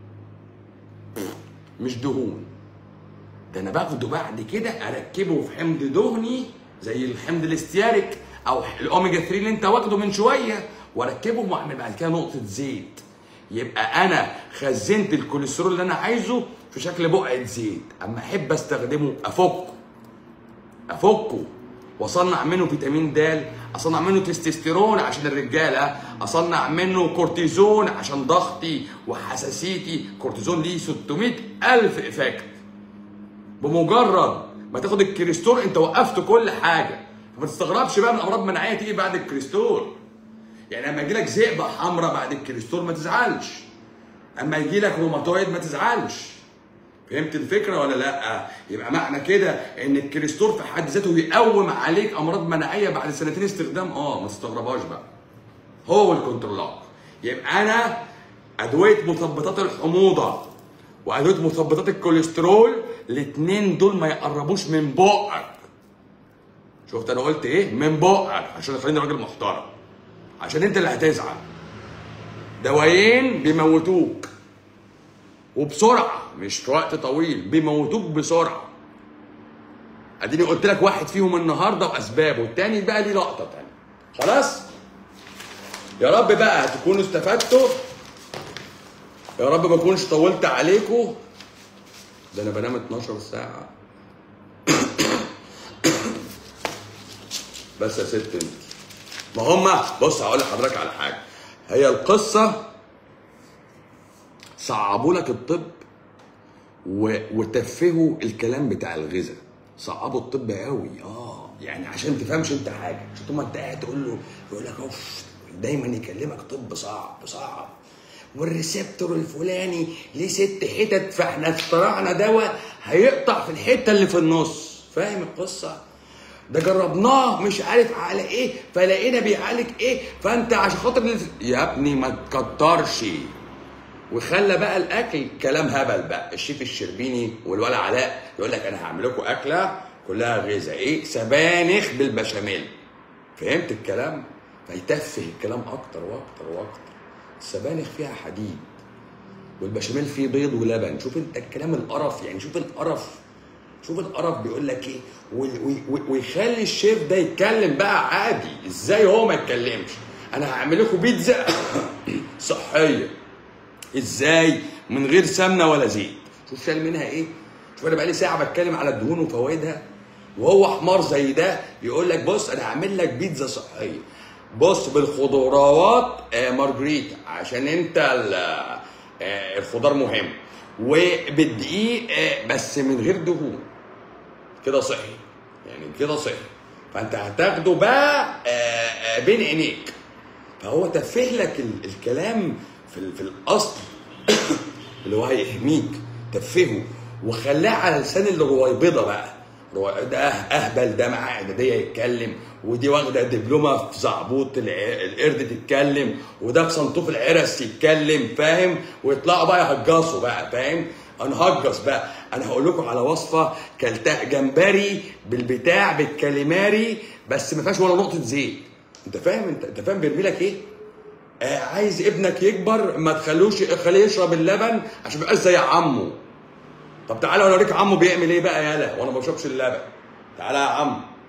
مش دهون ده انا باخده بعد كده اركبه في حمض دهني زي الحمض الاستياريك او الاوميجا 3 اللي انت واخده من شويه واركبه واعمل بعد كده نقطه زيت يبقى انا خزنت الكوليسترول اللي انا عايزه في شكل بقعه زيت اما احب استخدمه افكه افكه واصنع منه فيتامين د اصنع منه تستوستيرون عشان الرجاله اصنع منه كورتيزون عشان ضغطي وحساسيتي كورتيزون ليه 600 الف افكت بمجرد ما تاخد الكريستور انت وقفت كل حاجه فما تستغربش بقى من امراض مناعيه تيجي بعد الكريستور يعني لما يجي لك ذئبه حمراء بعد الكريستور ما تزعلش اما يجي لك روماتويد ما تزعلش فهمت الفكره ولا لا؟ يبقى معنى كده ان الكريستور في حد ذاته يقوم عليك امراض مناعيه بعد سنتين استخدام اه ما تستغربهاش بقى. هو الكنترولات. يبقى انا ادويه مثبطات الحموضه وادويه مثبطات الكوليسترول الاثنين دول ما يقربوش من بقك. شفت انا قلت ايه؟ من بقك عشان يخليني راجل محترم. عشان انت اللي هتزعل. دوايين بيموتوك وبسرعه مش في وقت طويل بيموتوك بسرعه اديني قلت لك واحد فيهم النهارده واسبابه والتاني بقى ليه لقطه تانية خلاص يا رب بقى تكونوا استفدتوا يا رب ما اكونش طولت عليكم ده انا بنام 12 ساعه بس يا ست انت ما هما بص هقول لحضرتك على حاجه هي القصه صعبوا لك الطب و... وتفهوا الكلام بتاع الغذاء صعبوا الطب قوي اه يعني عشان تفهمش انت حاجه عشان طول ما انت قاعد تقول له يقول لك اوف دايما يكلمك طب صعب صعب والريسبتور الفلاني ليه ست حتت فاحنا اخترعنا دواء هيقطع في الحته اللي في النص فاهم القصه ده جربناه مش عارف على ايه فلقينا بيعالج ايه فانت عشان خاطر يا ابني ما تكترش وخلى بقى الاكل كلام هبل بقى الشيف الشربيني والولا علاء يقول لك انا هعمل لكم اكله كلها غذاء ايه سبانخ بالبشاميل فهمت الكلام فيتفه الكلام اكتر واكتر واكتر السبانخ فيها حديد والبشاميل فيه بيض ولبن شوف انت الكلام القرف يعني شوف القرف شوف القرف بيقول لك ايه ويخلي الشيف ده يتكلم بقى عادي ازاي هو ما يتكلمش انا هعمل لكم بيتزا صحيه ازاي من غير سمنه ولا زيت شوف شال منها ايه شوف انا بقالي ساعه بتكلم على الدهون وفوائدها وهو حمار زي ده يقول لك بص انا هعمل لك بيتزا صحيه بص بالخضروات آه مارجريتا عشان انت آه الخضار مهم وبالدقيق آه بس من غير دهون كده صحي يعني كده صحي فانت هتاخده بقى بين عينيك فهو تفه لك الكلام في, في الاصل اللي هو هيحميك تفهه وخلاه على لسان اللي رويبضه بقى ده اهبل ده معاه اعداديه يتكلم ودي واخده دبلومه في زعبوط القرد تتكلم وده في صنطوف العرس يتكلم فاهم ويطلعوا بقى يهجصوا بقى فاهم انا هجص بقى انا هقول لكم على وصفه كلتها جمبري بالبتاع بالكاليماري بس ما فيهاش ولا نقطه زيت انت فاهم انت انت فاهم بيرمي لك ايه آه عايز ابنك يكبر ما تخلوش خليه يشرب اللبن عشان ما يبقاش زي عمه طب تعالى اوريك عمه بيعمل ايه بقى يالا وانا ما بشربش اللبن تعالى يا عم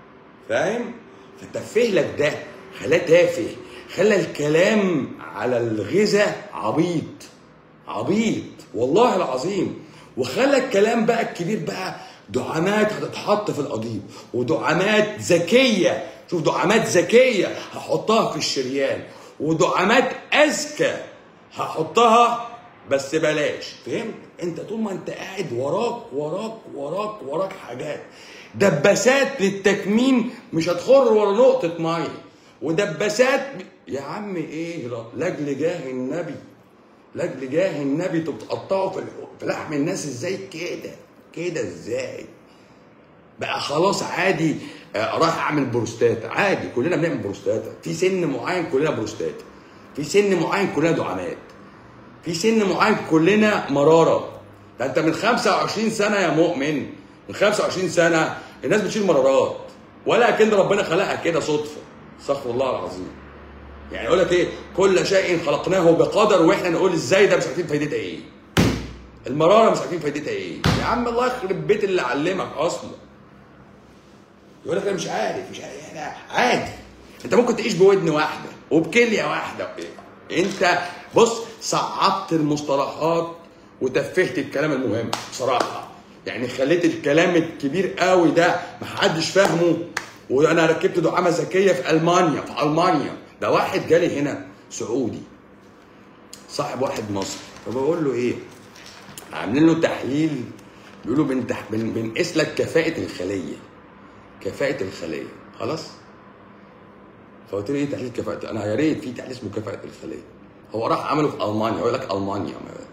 فاهم فتفه لك ده خلاه تافه خلى الكلام على الغذاء عبيط عبيط والله العظيم وخلى الكلام بقى الكبير بقى دعامات هتتحط في القضيب ودعامات ذكيه شوف دعامات ذكيه هحطها في الشريان ودعامات اذكى هحطها بس بلاش فهمت انت طول ما انت قاعد وراك وراك وراك وراك حاجات دباسات للتكميم مش هتخر ولا نقطه ميه ودباسات يا عم ايه لاجل جاه النبي لاجل جاه النبي انتوا بتقطعوا في الح- في لحم الناس ازاي كده كده ازاي بقى خلاص عادي آه، رايح اعمل بروستات عادي كلنا بنعمل بروستات في سن معين كلنا بروستات في سن معين كلنا دعامات في سن معين كلنا مراره ده انت من 25 سنه يا مؤمن من 25 سنه الناس بتشيل مرارات ولا كان ربنا خلقها كده صدفه استغفر الله العظيم يعني يقول لك ايه كل شيء خلقناه بقدر واحنا نقول ازاي ده مش عارفين فايدتها ايه المراره مش عارفين فايدتها ايه يا عم الله يخرب بيت اللي علمك اصلا يقول لك انا مش عارف مش عارف احنا عادي انت ممكن تعيش بودن واحده وبكليه واحده انت بص صعبت المصطلحات وتفهت الكلام المهم بصراحه يعني خليت الكلام الكبير قوي ده محدش فاهمه وانا ركبت دعامه ذكيه في المانيا في المانيا ده واحد جالي هنا سعودي صاحب واحد مصري فبقول له ايه عاملين له تحليل بيقولوا بنتح... بن... بنقيس لك كفاءة الخلية كفاءة الخلية خلاص فقلت له ايه تحليل كفاءة انا يا ريت في تحليل اسمه كفاءة الخلية هو راح عمله في المانيا يقول لك المانيا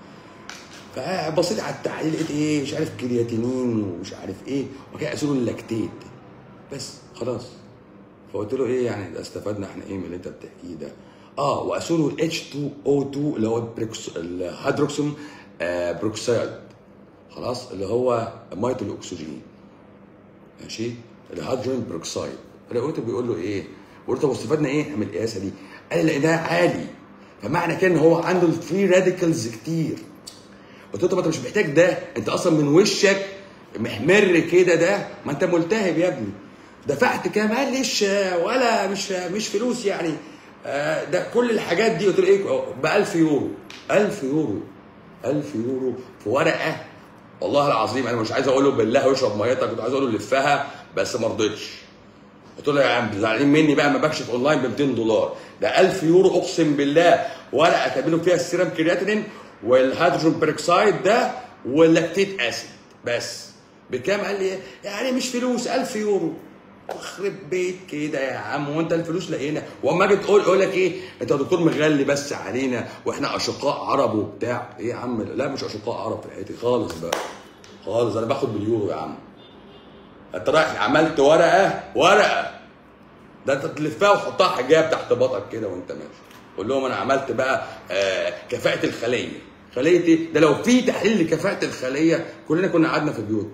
فبصيت على التحليل لقيت ايه مش عارف كرياتينين ومش عارف ايه وكده قاسوا له اللاكتيت بس خلاص فقلت له ايه يعني ده استفدنا احنا ايه من اللي انت بتحكيه ده اه وقاسوا له ال H2O2 اللي هو البريكس الهيدروكسيوم آه بروكسيد خلاص اللي هو ميه الاكسجين ماشي الهيدروجين بروكسيد فلقيته بيقول له ايه قلت طب استفدنا ايه من القياسه دي قال لي لقيناها عالي فمعنى كده ان هو عنده الفري راديكالز كتير قلت له طب انت مش محتاج ده انت اصلا من وشك محمر كده ده ما انت ملتهب يا ابني دفعت كام قال ليش ولا مش مش فلوس يعني آه، ده كل الحاجات دي قلت له ايه ب 1000 يورو 1000 يورو 1000 يورو في ورقه والله العظيم انا مش عايز اقول له بالله واشرب ميتك كنت عايز اقول له لفها بس ما رضيتش قلت له يا عم زعلانين مني بقى ما بكشف اونلاين ب 200 دولار ده 1000 يورو اقسم بالله ورقه كاتبين فيها السيرم كرياتينين والهيدروجين بيروكسيد ده واللاكتيت اسيد بس بكام قال لي يعني مش فلوس 1000 يورو اخرب بيت كده يا عم وانت الفلوس لقينا واما اجي تقول يقول لك ايه انت يا دكتور مغلي بس علينا واحنا اشقاء عرب وبتاع ايه يا عم لا مش اشقاء عرب في حياتي خالص بقى خالص انا باخد باليورو يا عم انت رايح عملت ورقه ورقه ده انت تلفها وتحطها حجاب تحت بطنك كده وانت ماشي قول لهم انا عملت بقى آه كفاءه الخليه خليه ايه ده لو في تحليل لكفاءه الخليه كلنا كنا قعدنا في بيوتنا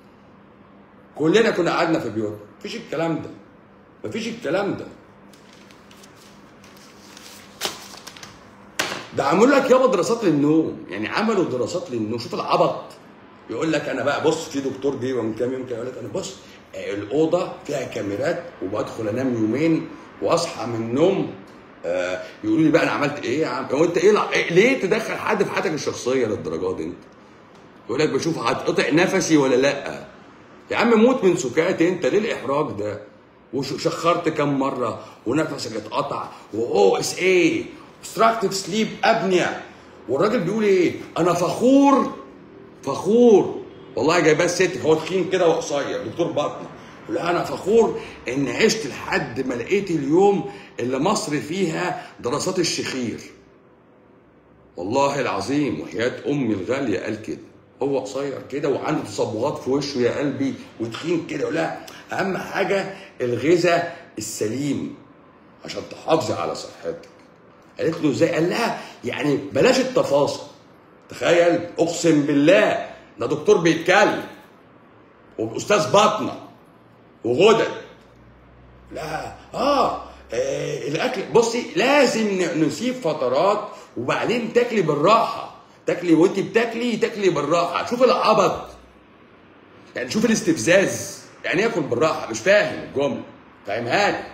كلنا كنا قعدنا في بيوتنا مفيش الكلام ده مفيش الكلام ده ده عملوا لك يابا دراسات للنوم يعني عملوا دراسات للنوم شوف العبط يقول لك انا بقى بص في دكتور جه من كام يوم كده يقول لك انا بص آه، الاوضه فيها كاميرات وبدخل انام يومين واصحى من النوم آه، يقولوا لي بقى انا عملت ايه يا عم هو انت ايه الع- إيه- ليه تدخل حد في حياتك الشخصيه للدرجات دي انت يقول لك بشوف هتقطع نفسي ولا لا يا عم موت من سكات انت ليه الاحراج ده وشخرت كم مره ونفسك اتقطع واو اس ايه obstructive سليب ابنيا والراجل بيقول ايه انا فخور فخور والله جايباه الست هو تخين كده وقصير دكتور بطنه يقول انا فخور ان عشت لحد ما لقيت اليوم اللي مصر فيها دراسات الشخير والله العظيم وحياة أمي الغالية قال كده هو قصير كده وعنده تصبغات في وشه يا قلبي وتخين كده لا أهم حاجة الغذاء السليم عشان تحافظي على صحتك قالت له ازاي قال لها يعني بلاش التفاصيل تخيل اقسم بالله ده دكتور بيتكلم واستاذ باطنه وغدد لا اه, آه الاكل بصي لازم ن- نسيب فترات وبعدين تاكلي بالراحه تاكلي وانت بتاكلي تاكلي بالراحه شوف العبط يعني شوف الاستفزاز يعني ايه اكل بالراحه مش فاهم الجمله فاهمها لي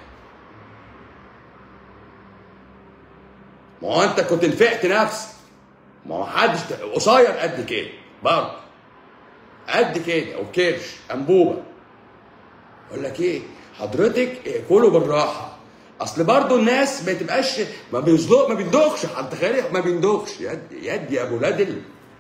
ما هو انت كنت نفعت نفسك ما هو حدش قصير قد كده برضه قد كده وكرش انبوبه اقول لك ايه حضرتك كله بالراحه اصل برضه الناس ما تبقاش ما بيصدق ما بيندخش انت خارج ما بيندخش يد يد يا ابو لادل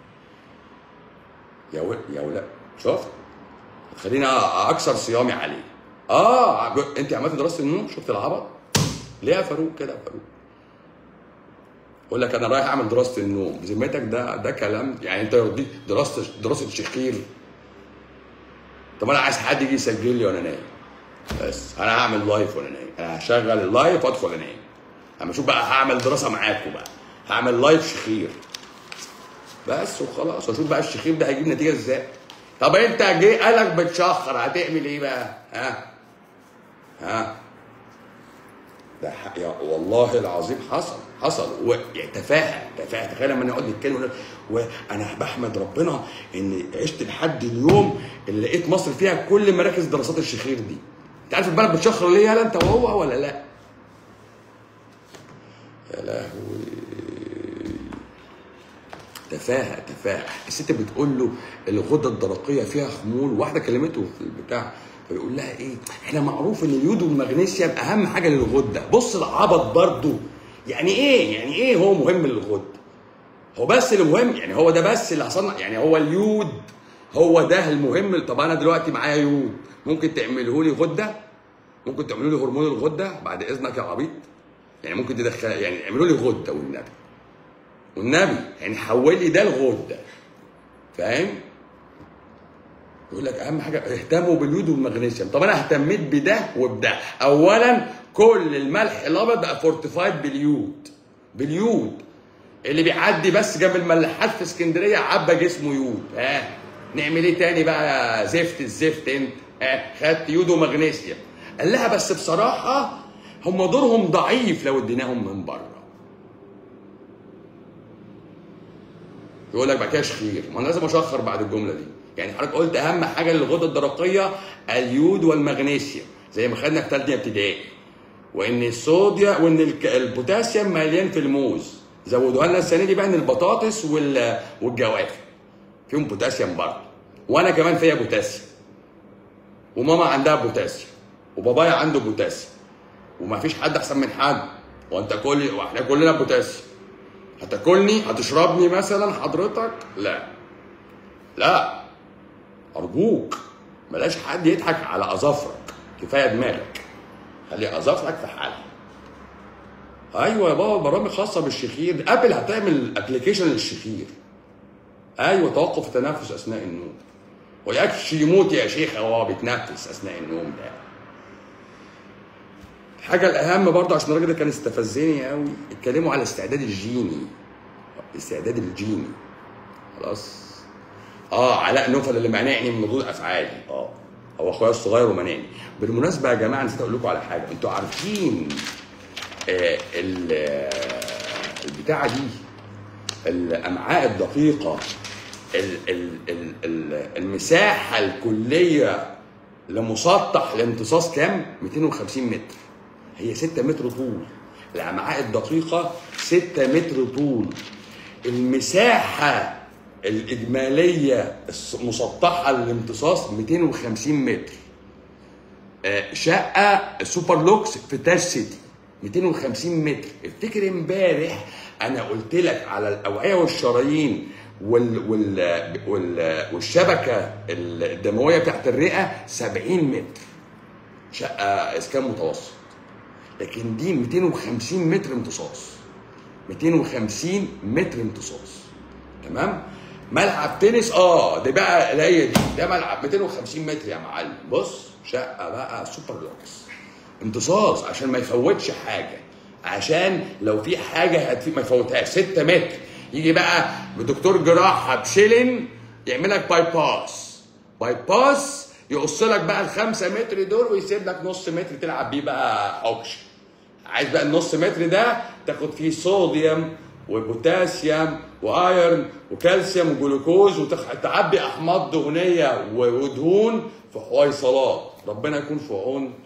يا ول... يا ولاد شفت خليني اكسر صيامي عليه اه انت عملت دراسه النوم شفت العبط ليه يا فاروق كده يا فاروق يقول لك انا رايح اعمل دراسه النوم بذمتك ده ده كلام يعني انت يرضيك دراسه دراسه شخير طب انا عايز حد يجي يسجل لي وانا نايم بس انا هعمل لايف وانا نايم انا هشغل اللايف وادخل انام اما اشوف بقى هعمل دراسه معاكم بقى هعمل لايف شخير بس وخلاص واشوف بقى الشخير ده هيجيب نتيجه ازاي طب انت جه قالك بتشخر هتعمل ايه بقى ها ها ده ح- يا والله العظيم حصل حصل و... يعني تفاهه تفاهه تخيل لما نقعد نتكلم ونقول وانا بحمد ربنا ان عشت لحد اليوم اللي لقيت مصر فيها كل مراكز دراسات الشخير دي انت عارف البلد بتشخر ليه يالا انت وهو ولا لا يا لهوي تفاهه تفاهه الست بتقول له الغده الدرقيه فيها خمول واحده كلمته في البتاع فيقول لها ايه احنا معروف ان اليود والمغنيسيوم اهم حاجه للغده بص العبط برضو يعني ايه يعني ايه هو مهم للغده هو بس المهم يعني هو ده بس اللي هصنع يعني هو اليود هو ده المهم طب انا دلوقتي معايا يود ممكن تعمله لي غده ممكن تعملوا لي هرمون الغده بعد اذنك يا عبيط يعني ممكن تدخل يعني اعملوا لي غده والنبي والنبي يعني حول لي ده لغده فاهم يقول لك اهم حاجه اهتموا باليود والمغنيسيوم طب انا اهتميت بده وبده اولا كل الملح الابيض بقى فورتيفايد باليود باليود اللي بيعدي بس جنب الملاحات في اسكندريه عبى جسمه يود ها نعمل ايه تاني بقى زفت الزفت انت ها خدت يود ومغنيسيوم قال لها بس بصراحه هم دورهم ضعيف لو اديناهم من بره يقول لك بقى كده شخير ما انا لازم اشخر بعد الجمله دي يعني حضرتك قلت اهم حاجه للغده الدرقيه اليود والمغنيسيوم زي ما خدنا في ثالثه ابتدائي وان الصوديوم وان الك- البوتاسيوم مليان في الموز زودوها لنا السنه دي بقى ان البطاطس وال- والجوافه فيهم بوتاسيوم برضه وانا كمان فيا بوتاسيوم وماما عندها بوتاسيوم وبابايا عنده بوتاسيوم وما فيش حد احسن من حد وانت كل واحنا كلنا بوتاسيوم هتاكلني هتشربني مثلا حضرتك لا لا ارجوك بلاش حد يضحك على اظافرك كفايه دماغك خلي اظافرك في حالها ايوه يا بابا برامج خاصه بالشخير ابل هتعمل ابلكيشن للشخير ايوه توقف التنفس اثناء النوم ويكفي يموت يا شيخ وهو بيتنفس اثناء النوم ده الحاجه الاهم برضه عشان الراجل ده كان استفزني قوي اتكلموا على الاستعداد الجيني الاستعداد الجيني خلاص اه علاء نوفل اللي مانعني من ردود افعالي اه هو اخويا الصغير ومنعني بالمناسبه يا جماعه نسيت اقول لكم على حاجه انتوا عارفين آه ال- آه، البتاعه دي الامعاء الدقيقه ال ال ال ال المساحه الكليه لمسطح الامتصاص كام 250 متر هي 6 متر طول الامعاء الدقيقه 6 متر طول المساحه الاجماليه الس- مسطحه للامتصاص 250 متر آه، شقه سوبر لوكس في تاج سيتي 250 متر افتكر امبارح انا قلت لك على الاوعيه والشرايين وال وال وال والشبكه الدمويه بتاعت الرئه 70 متر شقه اسكان متوسط لكن دي 250 متر امتصاص 250 متر امتصاص تمام ملعب تنس اه ده بقى لا هي دي ده ملعب 250 متر يا معلم بص شقه بقى سوبر لوكس امتصاص عشان ما يفوتش حاجه عشان لو في حاجه هتفيد ما يفوتهاش 6 متر يجي بقى بدكتور جراحه بشيلن يعمل لك باي باس باي باس يقص لك بقى الخمسة متر دول ويسيب لك نص متر تلعب بيه بقى حكش عايز بقى النص متر ده تاخد فيه صوديوم وبوتاسيوم وايرن وكالسيوم وجلوكوز وتعبي احماض دهنيه و- ودهون في حويصلات ربنا يكون في عون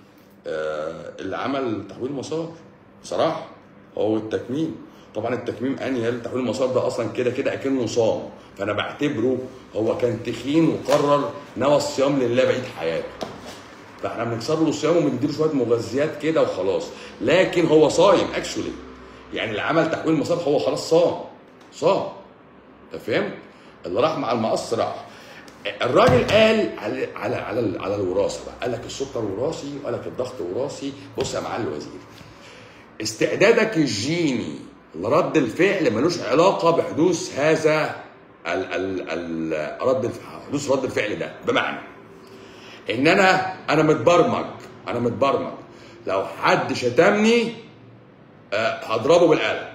آه، اللي عمل تحويل مسار بصراحه هو التكميم طبعا التكميم انيل تحويل المسار ده اصلا كده كده اكنه صام فانا بعتبره هو كان تخين وقرر نوى الصيام لله بقيه حياته فاحنا بنكسر له صيامه وبنديله شويه مغذيات كده وخلاص لكن هو صايم اكشولي يعني اللي عمل تحويل المسار هو خلاص صام صام انت فهمت؟ اللي راح مع المقص راح الراجل قال على على على, على الوراثه بقى قال لك السكر وراثي وقال لك الضغط وراثي بص يا معالي الوزير استعدادك الجيني لرد الفعل ملوش علاقه بحدوث هذا ال ال ال رد الف- حدوث رد الفعل ده بمعنى ان انا انا متبرمج انا متبرمج لو حد شتمني آه، هضربه بالقلم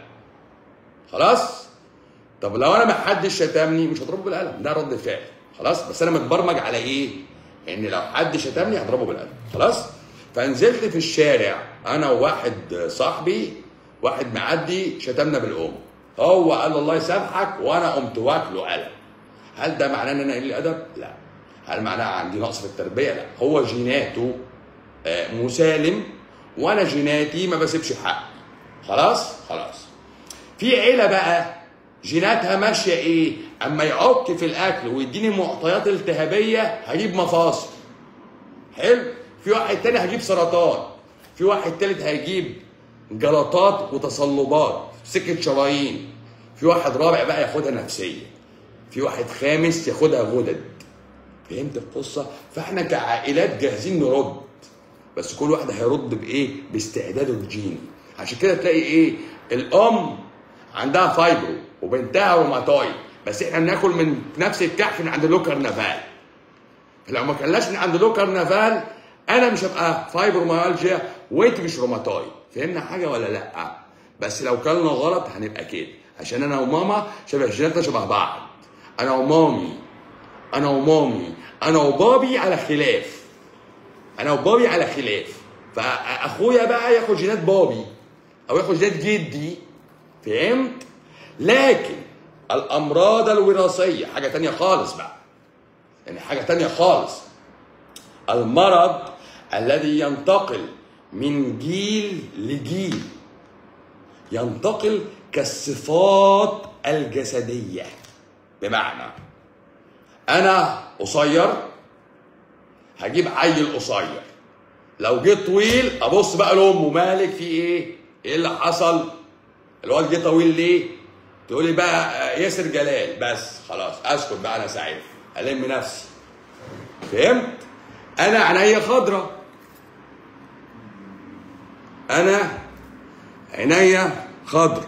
خلاص طب لو انا ما حدش شتمني مش هضربه بالقلم ده رد فعل خلاص بس انا متبرمج على ايه ان لو حد شتمني هضربه بالقلم خلاص فنزلت في الشارع انا وواحد صاحبي واحد معدي شتمنا بالام هو قال الله يسامحك وانا قمت واكله قلم هل ده معناه ان انا قليل ادب لا هل معناه عندي نقص في التربيه لا هو جيناته آه، مسالم وانا جيناتي ما بسيبش حقي خلاص خلاص في عيله بقى جيناتها ماشيه ايه اما يعك في الاكل ويديني معطيات التهابيه هجيب مفاصل حلو في واحد تاني هجيب سرطان في واحد تالت هيجيب جلطات وتصلبات سكة شرايين في واحد رابع بقى ياخدها نفسية في واحد خامس ياخدها غدد فهمت القصة فاحنا كعائلات جاهزين نرد بس كل واحد هيرد بايه باستعداده الجيني عشان كده تلاقي ايه الام عندها فايبرو وبنتها روماتويد بس احنا بناكل من نفس الكهف من عند لو كرنفال لو ما كلناش من عند لو كرنفال انا مش هبقى فايبروميالجيا وانت مش روماتويد فهمنا حاجه ولا لا بس لو كلنا غلط هنبقى كده عشان انا وماما شبه جيناتنا شبه بعض انا ومامي انا ومامي انا وبابي على خلاف انا وبابي على خلاف فاخويا بقى ياخد جينات بابي او ياخد جينات جدي فهمت لكن الامراض الوراثيه حاجه تانية خالص بقى يعني حاجه تانية خالص المرض الذي ينتقل من جيل لجيل ينتقل كالصفات الجسديه بمعنى انا قصير هجيب عيل قصير لو جه طويل ابص بقى لامه مالك في ايه؟ ايه اللي حصل؟ الواد جه طويل ليه؟ تقول لي بقى ياسر جلال بس خلاص اسكت بقى انا سعيد الم نفسي فهمت؟ انا عينيا خضرة انا عينيا خضرة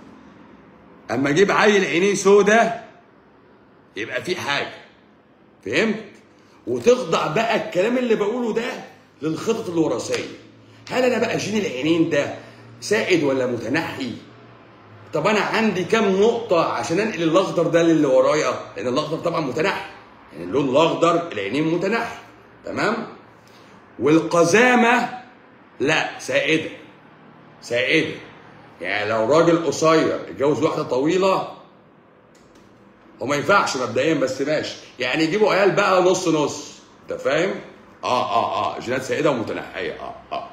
اما اجيب عيل عينيه سودة يبقى في حاجه فهمت وتخضع بقى الكلام اللي بقوله ده للخطط الوراثيه هل انا بقى جين العينين ده سائد ولا متنحي طب انا عندي كام نقطه عشان انقل الاخضر ده للي ورايا لان الاخضر طبعا متنحي يعني اللون الاخضر العينين متنحي تمام والقزامه لا سائده سائده يعني لو راجل قصير اتجوز واحده طويله هو ما ينفعش مبدئيا بس ماشي يعني يجيبوا عيال بقى نص نص انت فاهم؟ اه اه اه جينات سائده ومتنحيه اه اه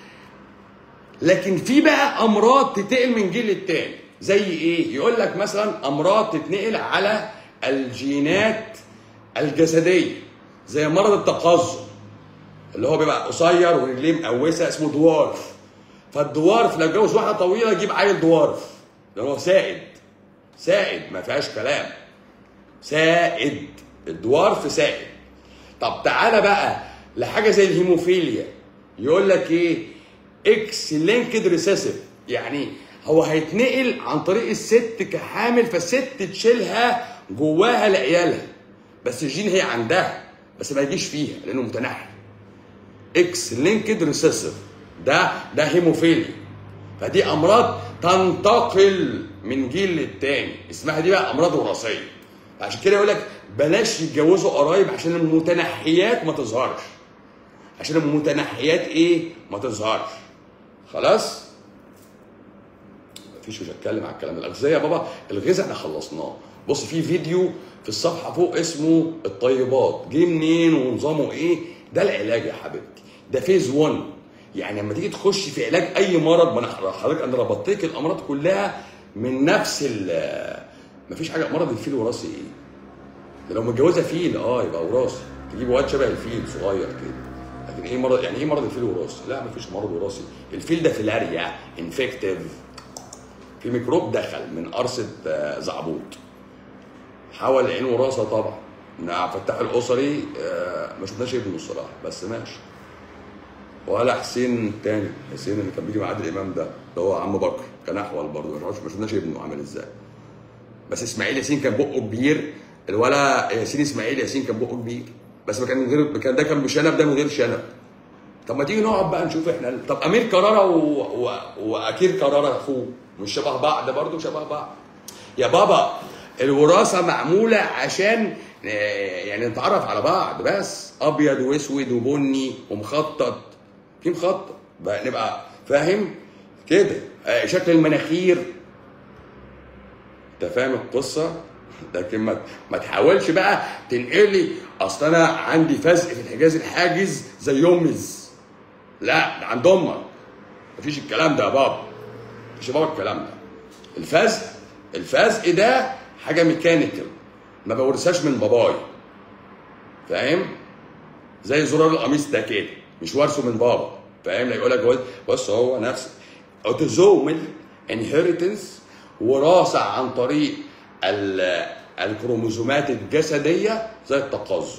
لكن في بقى امراض تتنقل من جيل للتاني زي ايه؟ يقول لك مثلا امراض تتنقل على الجينات الجسديه زي مرض التقزم اللي هو بيبقى قصير ورجليه مقوسه اسمه دوارف فالدوارف لو اتجوز واحده طويله يجيب عيل دوارف ده هو سائد سائد ما فيهاش كلام سائد الدوارف سائد طب تعالى بقى لحاجه زي الهيموفيليا يقول لك ايه اكس لينكد ريسيسيف يعني هو هيتنقل عن طريق الست كحامل فالست تشيلها جواها لعيالها بس الجين هي عندها بس ما يجيش فيها لانه متنحي اكس لينكد ريسيسيف ده ده هيموفيليا فدي امراض تنتقل من جيل للتاني اسمها دي بقى امراض وراثيه عشان كده يقول لك بلاش يتجوزوا قرايب عشان المتنحيات ما تظهرش عشان المتنحيات ايه ما تظهرش خلاص مفيش مش هتكلم على الكلام الاغذيه يا بابا الغذاء احنا خلصناه بص في فيديو في الصفحه فوق اسمه الطيبات جه منين ونظامه ايه ده العلاج يا حبيبتي ده فيز 1 يعني لما تيجي تخش في علاج اي مرض ما انا حضرتك انا ربطت لك الامراض كلها من نفس ال مفيش حاجه مرض الفيل الوراثي ايه؟ ده لو متجوزه فيل اه يبقى وراثي تجيب واد شبه الفيل صغير كده لكن ايه مرض يعني ايه مرض الفيل الوراثي؟ لا مفيش مرض وراثي الفيل ده فيلاريا انفكتيف في ميكروب دخل من قرصه آه، زعبوط حول عين وراثه طبعا مع فتاح الاسري آه، ما شفناش ابنه الصراحه بس ماشي ولا حسين التاني حسين اللي كان بيجي مع عادل امام ده اللي هو عم بكر كان احول برضه ما شفناش- ما شفناش ابنه عامل ازاي بس اسماعيل ياسين كان بقه كبير الولا ياسين اسماعيل ياسين كان بقه كبير بس ما كان من غير كان ده كان بشنب ده من غير شنب طب ما تيجي نقعد بقى نشوف احنا طب امير كرارة و... و... واكير كرارة اخوه مش شبه بعض برضه شبه بعض يا بابا الوراثه معموله عشان آه، يعني نتعرف على بعض بس ابيض واسود وبني ومخطط في مخطط بقى نبقى فاهم كده آه، شكل المناخير انت فاهم القصه لكن ما ما تحاولش بقى تنقل لي اصل انا عندي فزق في الحجاز الحاجز زي امز لا ده عند امك مفيش الكلام ده يا بابا مفيش يا بابا الكلام ده الفزق الفزق ده حاجه ميكانيكال ما بورثهاش من باباي فاهم زي زرار القميص ده كده مش وارثه من بابا فاهم لا يقول لك بص- بص هو نفس اوتوزومال انهيرتنس وراثه عن طريق ال- الكروموزومات الجسديه زي التقزم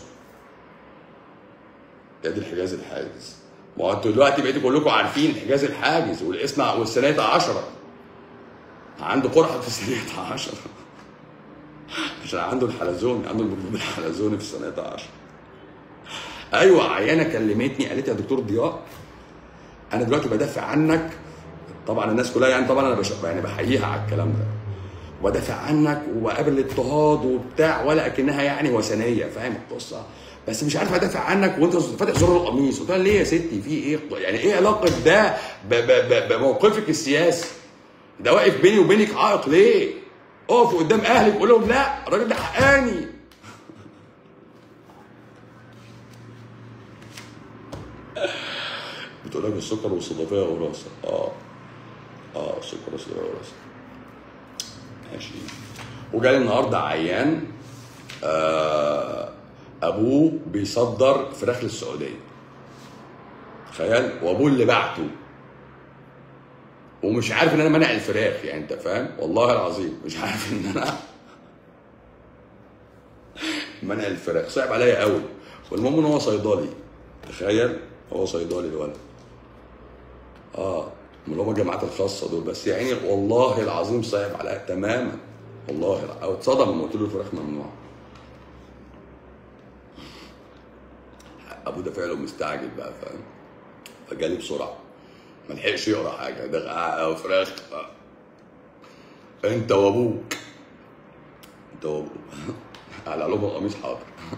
ده دي الحجاز الحاجز ما هو انتوا دلوقتي بقيتوا كلكم عارفين الحجاز الحاجز والاسم والسنه 10 عنده قرحه في السنه 10 عشان عنده الحلزوني عنده الميكروب الحلزوني في السنه 10 ايوه عيانه كلمتني قالت لي يا دكتور ضياء انا دلوقتي بدافع عنك طبعا الناس كلها يعني طبعا انا بش... يعني بحييها على الكلام ده وبدافع عنك وقابل الاضطهاد وبتاع ولا اكنها يعني وثنيه فاهم القصه بس مش عارف ادافع عنك وانت فاتح زرار القميص قلت لها ليه يا ستي في ايه يعني ايه علاقه ده ب... ب... ب... بموقفك السياسي ده واقف بيني وبينك عائق ليه اقف قدام اهلك قول لهم لا الراجل ده حقاني بتقول لك السكر والصدفيه وراثه اه اه السكر والصدفيه وراثه ماشي وجالي النهارده عيان آه ابوه بيصدر فراخ للسعوديه تخيل وابوه اللي بعته ومش عارف ان انا مانع الفراخ يعني انت فاهم والله العظيم مش عارف ان انا منع الفراخ صعب عليا قوي والمهم ان هو صيدلي تخيل هو صيدلي الولد اه من هم الجامعات الخاصه دول بس يا عيني والله العظيم صعب عليا تماما والله الع- او اتصدم لما قلت له الفراخ ممنوع ابو ده فعلا مستعجل بقى فاهم فجالي بسرعه ما لحقش يقرا حاجه ده آه، فراخ آه. انت وابوك انت وابوك على علوم القميص حاضر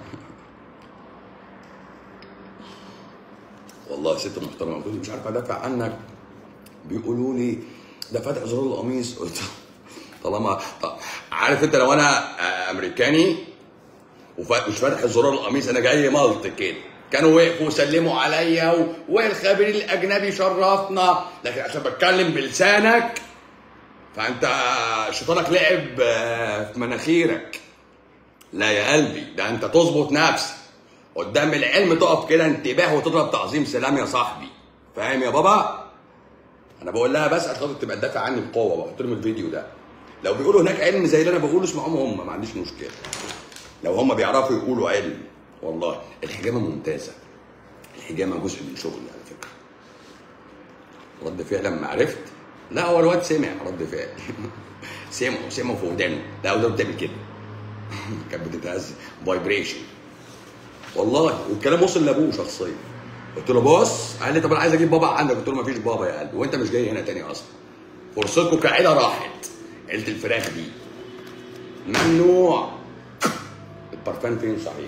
والله ست محترمه قلت له مش عارف ادافع عنك بيقولوا لي ده فاتح زرار القميص قلت طالما طب عارف انت لو انا آه، امريكاني ومش فاتح زرار القميص انا جاي ملط كده كانوا وقفوا وسلموا عليا و... والخبير الاجنبي شرفنا لكن عشان بتكلم بلسانك فانت شيطانك لعب آه، في مناخيرك لا يا قلبي ده انت تظبط نفسك قدام العلم تقف كده انتباه وتضرب تعظيم سلام يا صاحبي فاهم يا بابا انا بقول لها بس عشان خاطر تبقى تدافع عني بقوه بحط لهم الفيديو ده لو بيقولوا هناك علم زي اللي انا بقوله اسمعوهم هم ما عنديش مشكله لو هم بيعرفوا يقولوا علم والله الحجامه ممتازه الحجامه جزء من شغلي على فكره رد فعل لما عرفت لا هو الواد سمع رد فعل سمعوا سمعوا في ودانه لا ودانه بتعمل كده كانت بتتهز فايبريشن والله والكلام وصل لابوه شخصيا قلت له بص قال لي طب انا عايز اجيب بابا عندك قلت له مفيش بابا يا قلبي وانت مش جاي هنا تاني اصلا فرصتكم كعيله راحت عيله الفراخ دي ممنوع البرفان فين صحيح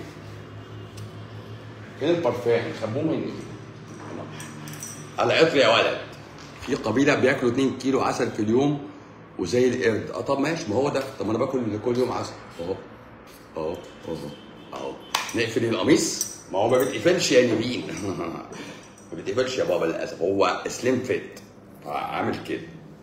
فين البرفان خبوه مني العطر يا ولد في قبيله بياكلوا 2 كيلو عسل في اليوم وزي القرد اه طب ماشي ما هو ده طب ما انا باكل كل يوم عسل اهو اهو اهو اهو نقفل القميص ما هو ما بيتقفلش يا نبيل ما بيتقبلش يا بابا للاسف هو سليم فيت عامل كده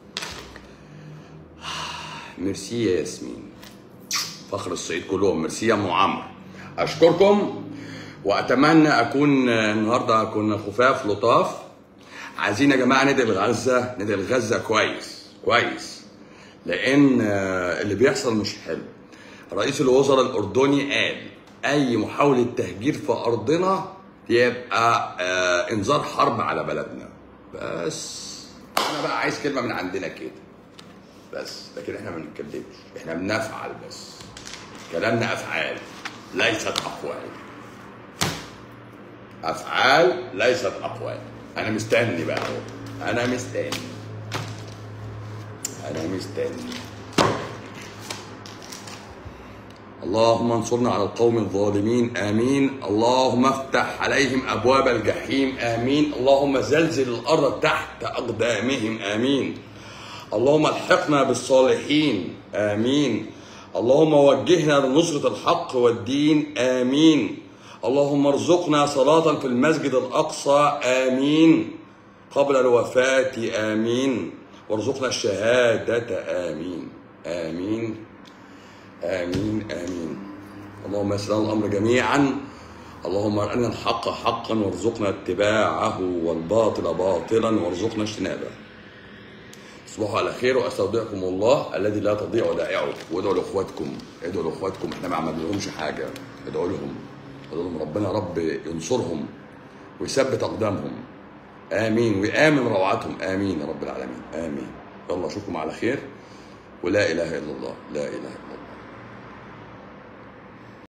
ميرسي يا ياسمين فخر الصعيد كلهم ميرسي يا ام عمرو اشكركم واتمنى اكون النهارده كنا خفاف لطاف عايزين يا جماعه ندعي الغزه ندعي الغزه كويس كويس لان آه، اللي بيحصل مش حلو رئيس الوزراء الاردني قال اي محاوله تهجير في ارضنا يبقى آه، انذار حرب على بلدنا بس انا بقى عايز كلمه من عندنا كده بس لكن احنا ما بنتكلمش احنا بنفعل بس كلامنا افعال ليست اقوال افعال ليست اقوال انا مستني بقى اهو انا مستني انا مستني اللهم انصرنا على القوم الظالمين امين اللهم افتح عليهم ابواب الجحيم امين اللهم زلزل الارض تحت اقدامهم امين اللهم الحقنا بالصالحين امين اللهم وجهنا لنصرة الحق والدين امين اللهم ارزقنا صلاة في المسجد الاقصى امين قبل الوفاة امين وارزقنا الشهادة امين امين امين امين اللهم يسر لنا الامر جميعا اللهم ارنا الحق حقا وارزقنا اتباعه والباطل باطلا وارزقنا اجتنابه تصبحوا على خير واستودعكم الله الذي لا تضيع ودائعه وادعوا لاخواتكم ادعوا لاخواتكم احنا ما عملناهمش حاجه ادعوا لهم ادعوا لهم ربنا رب ينصرهم ويثبت اقدامهم امين ويامن روعتهم امين يا رب العالمين امين يلا اشوفكم على خير ولا اله الا الله لا اله الا الله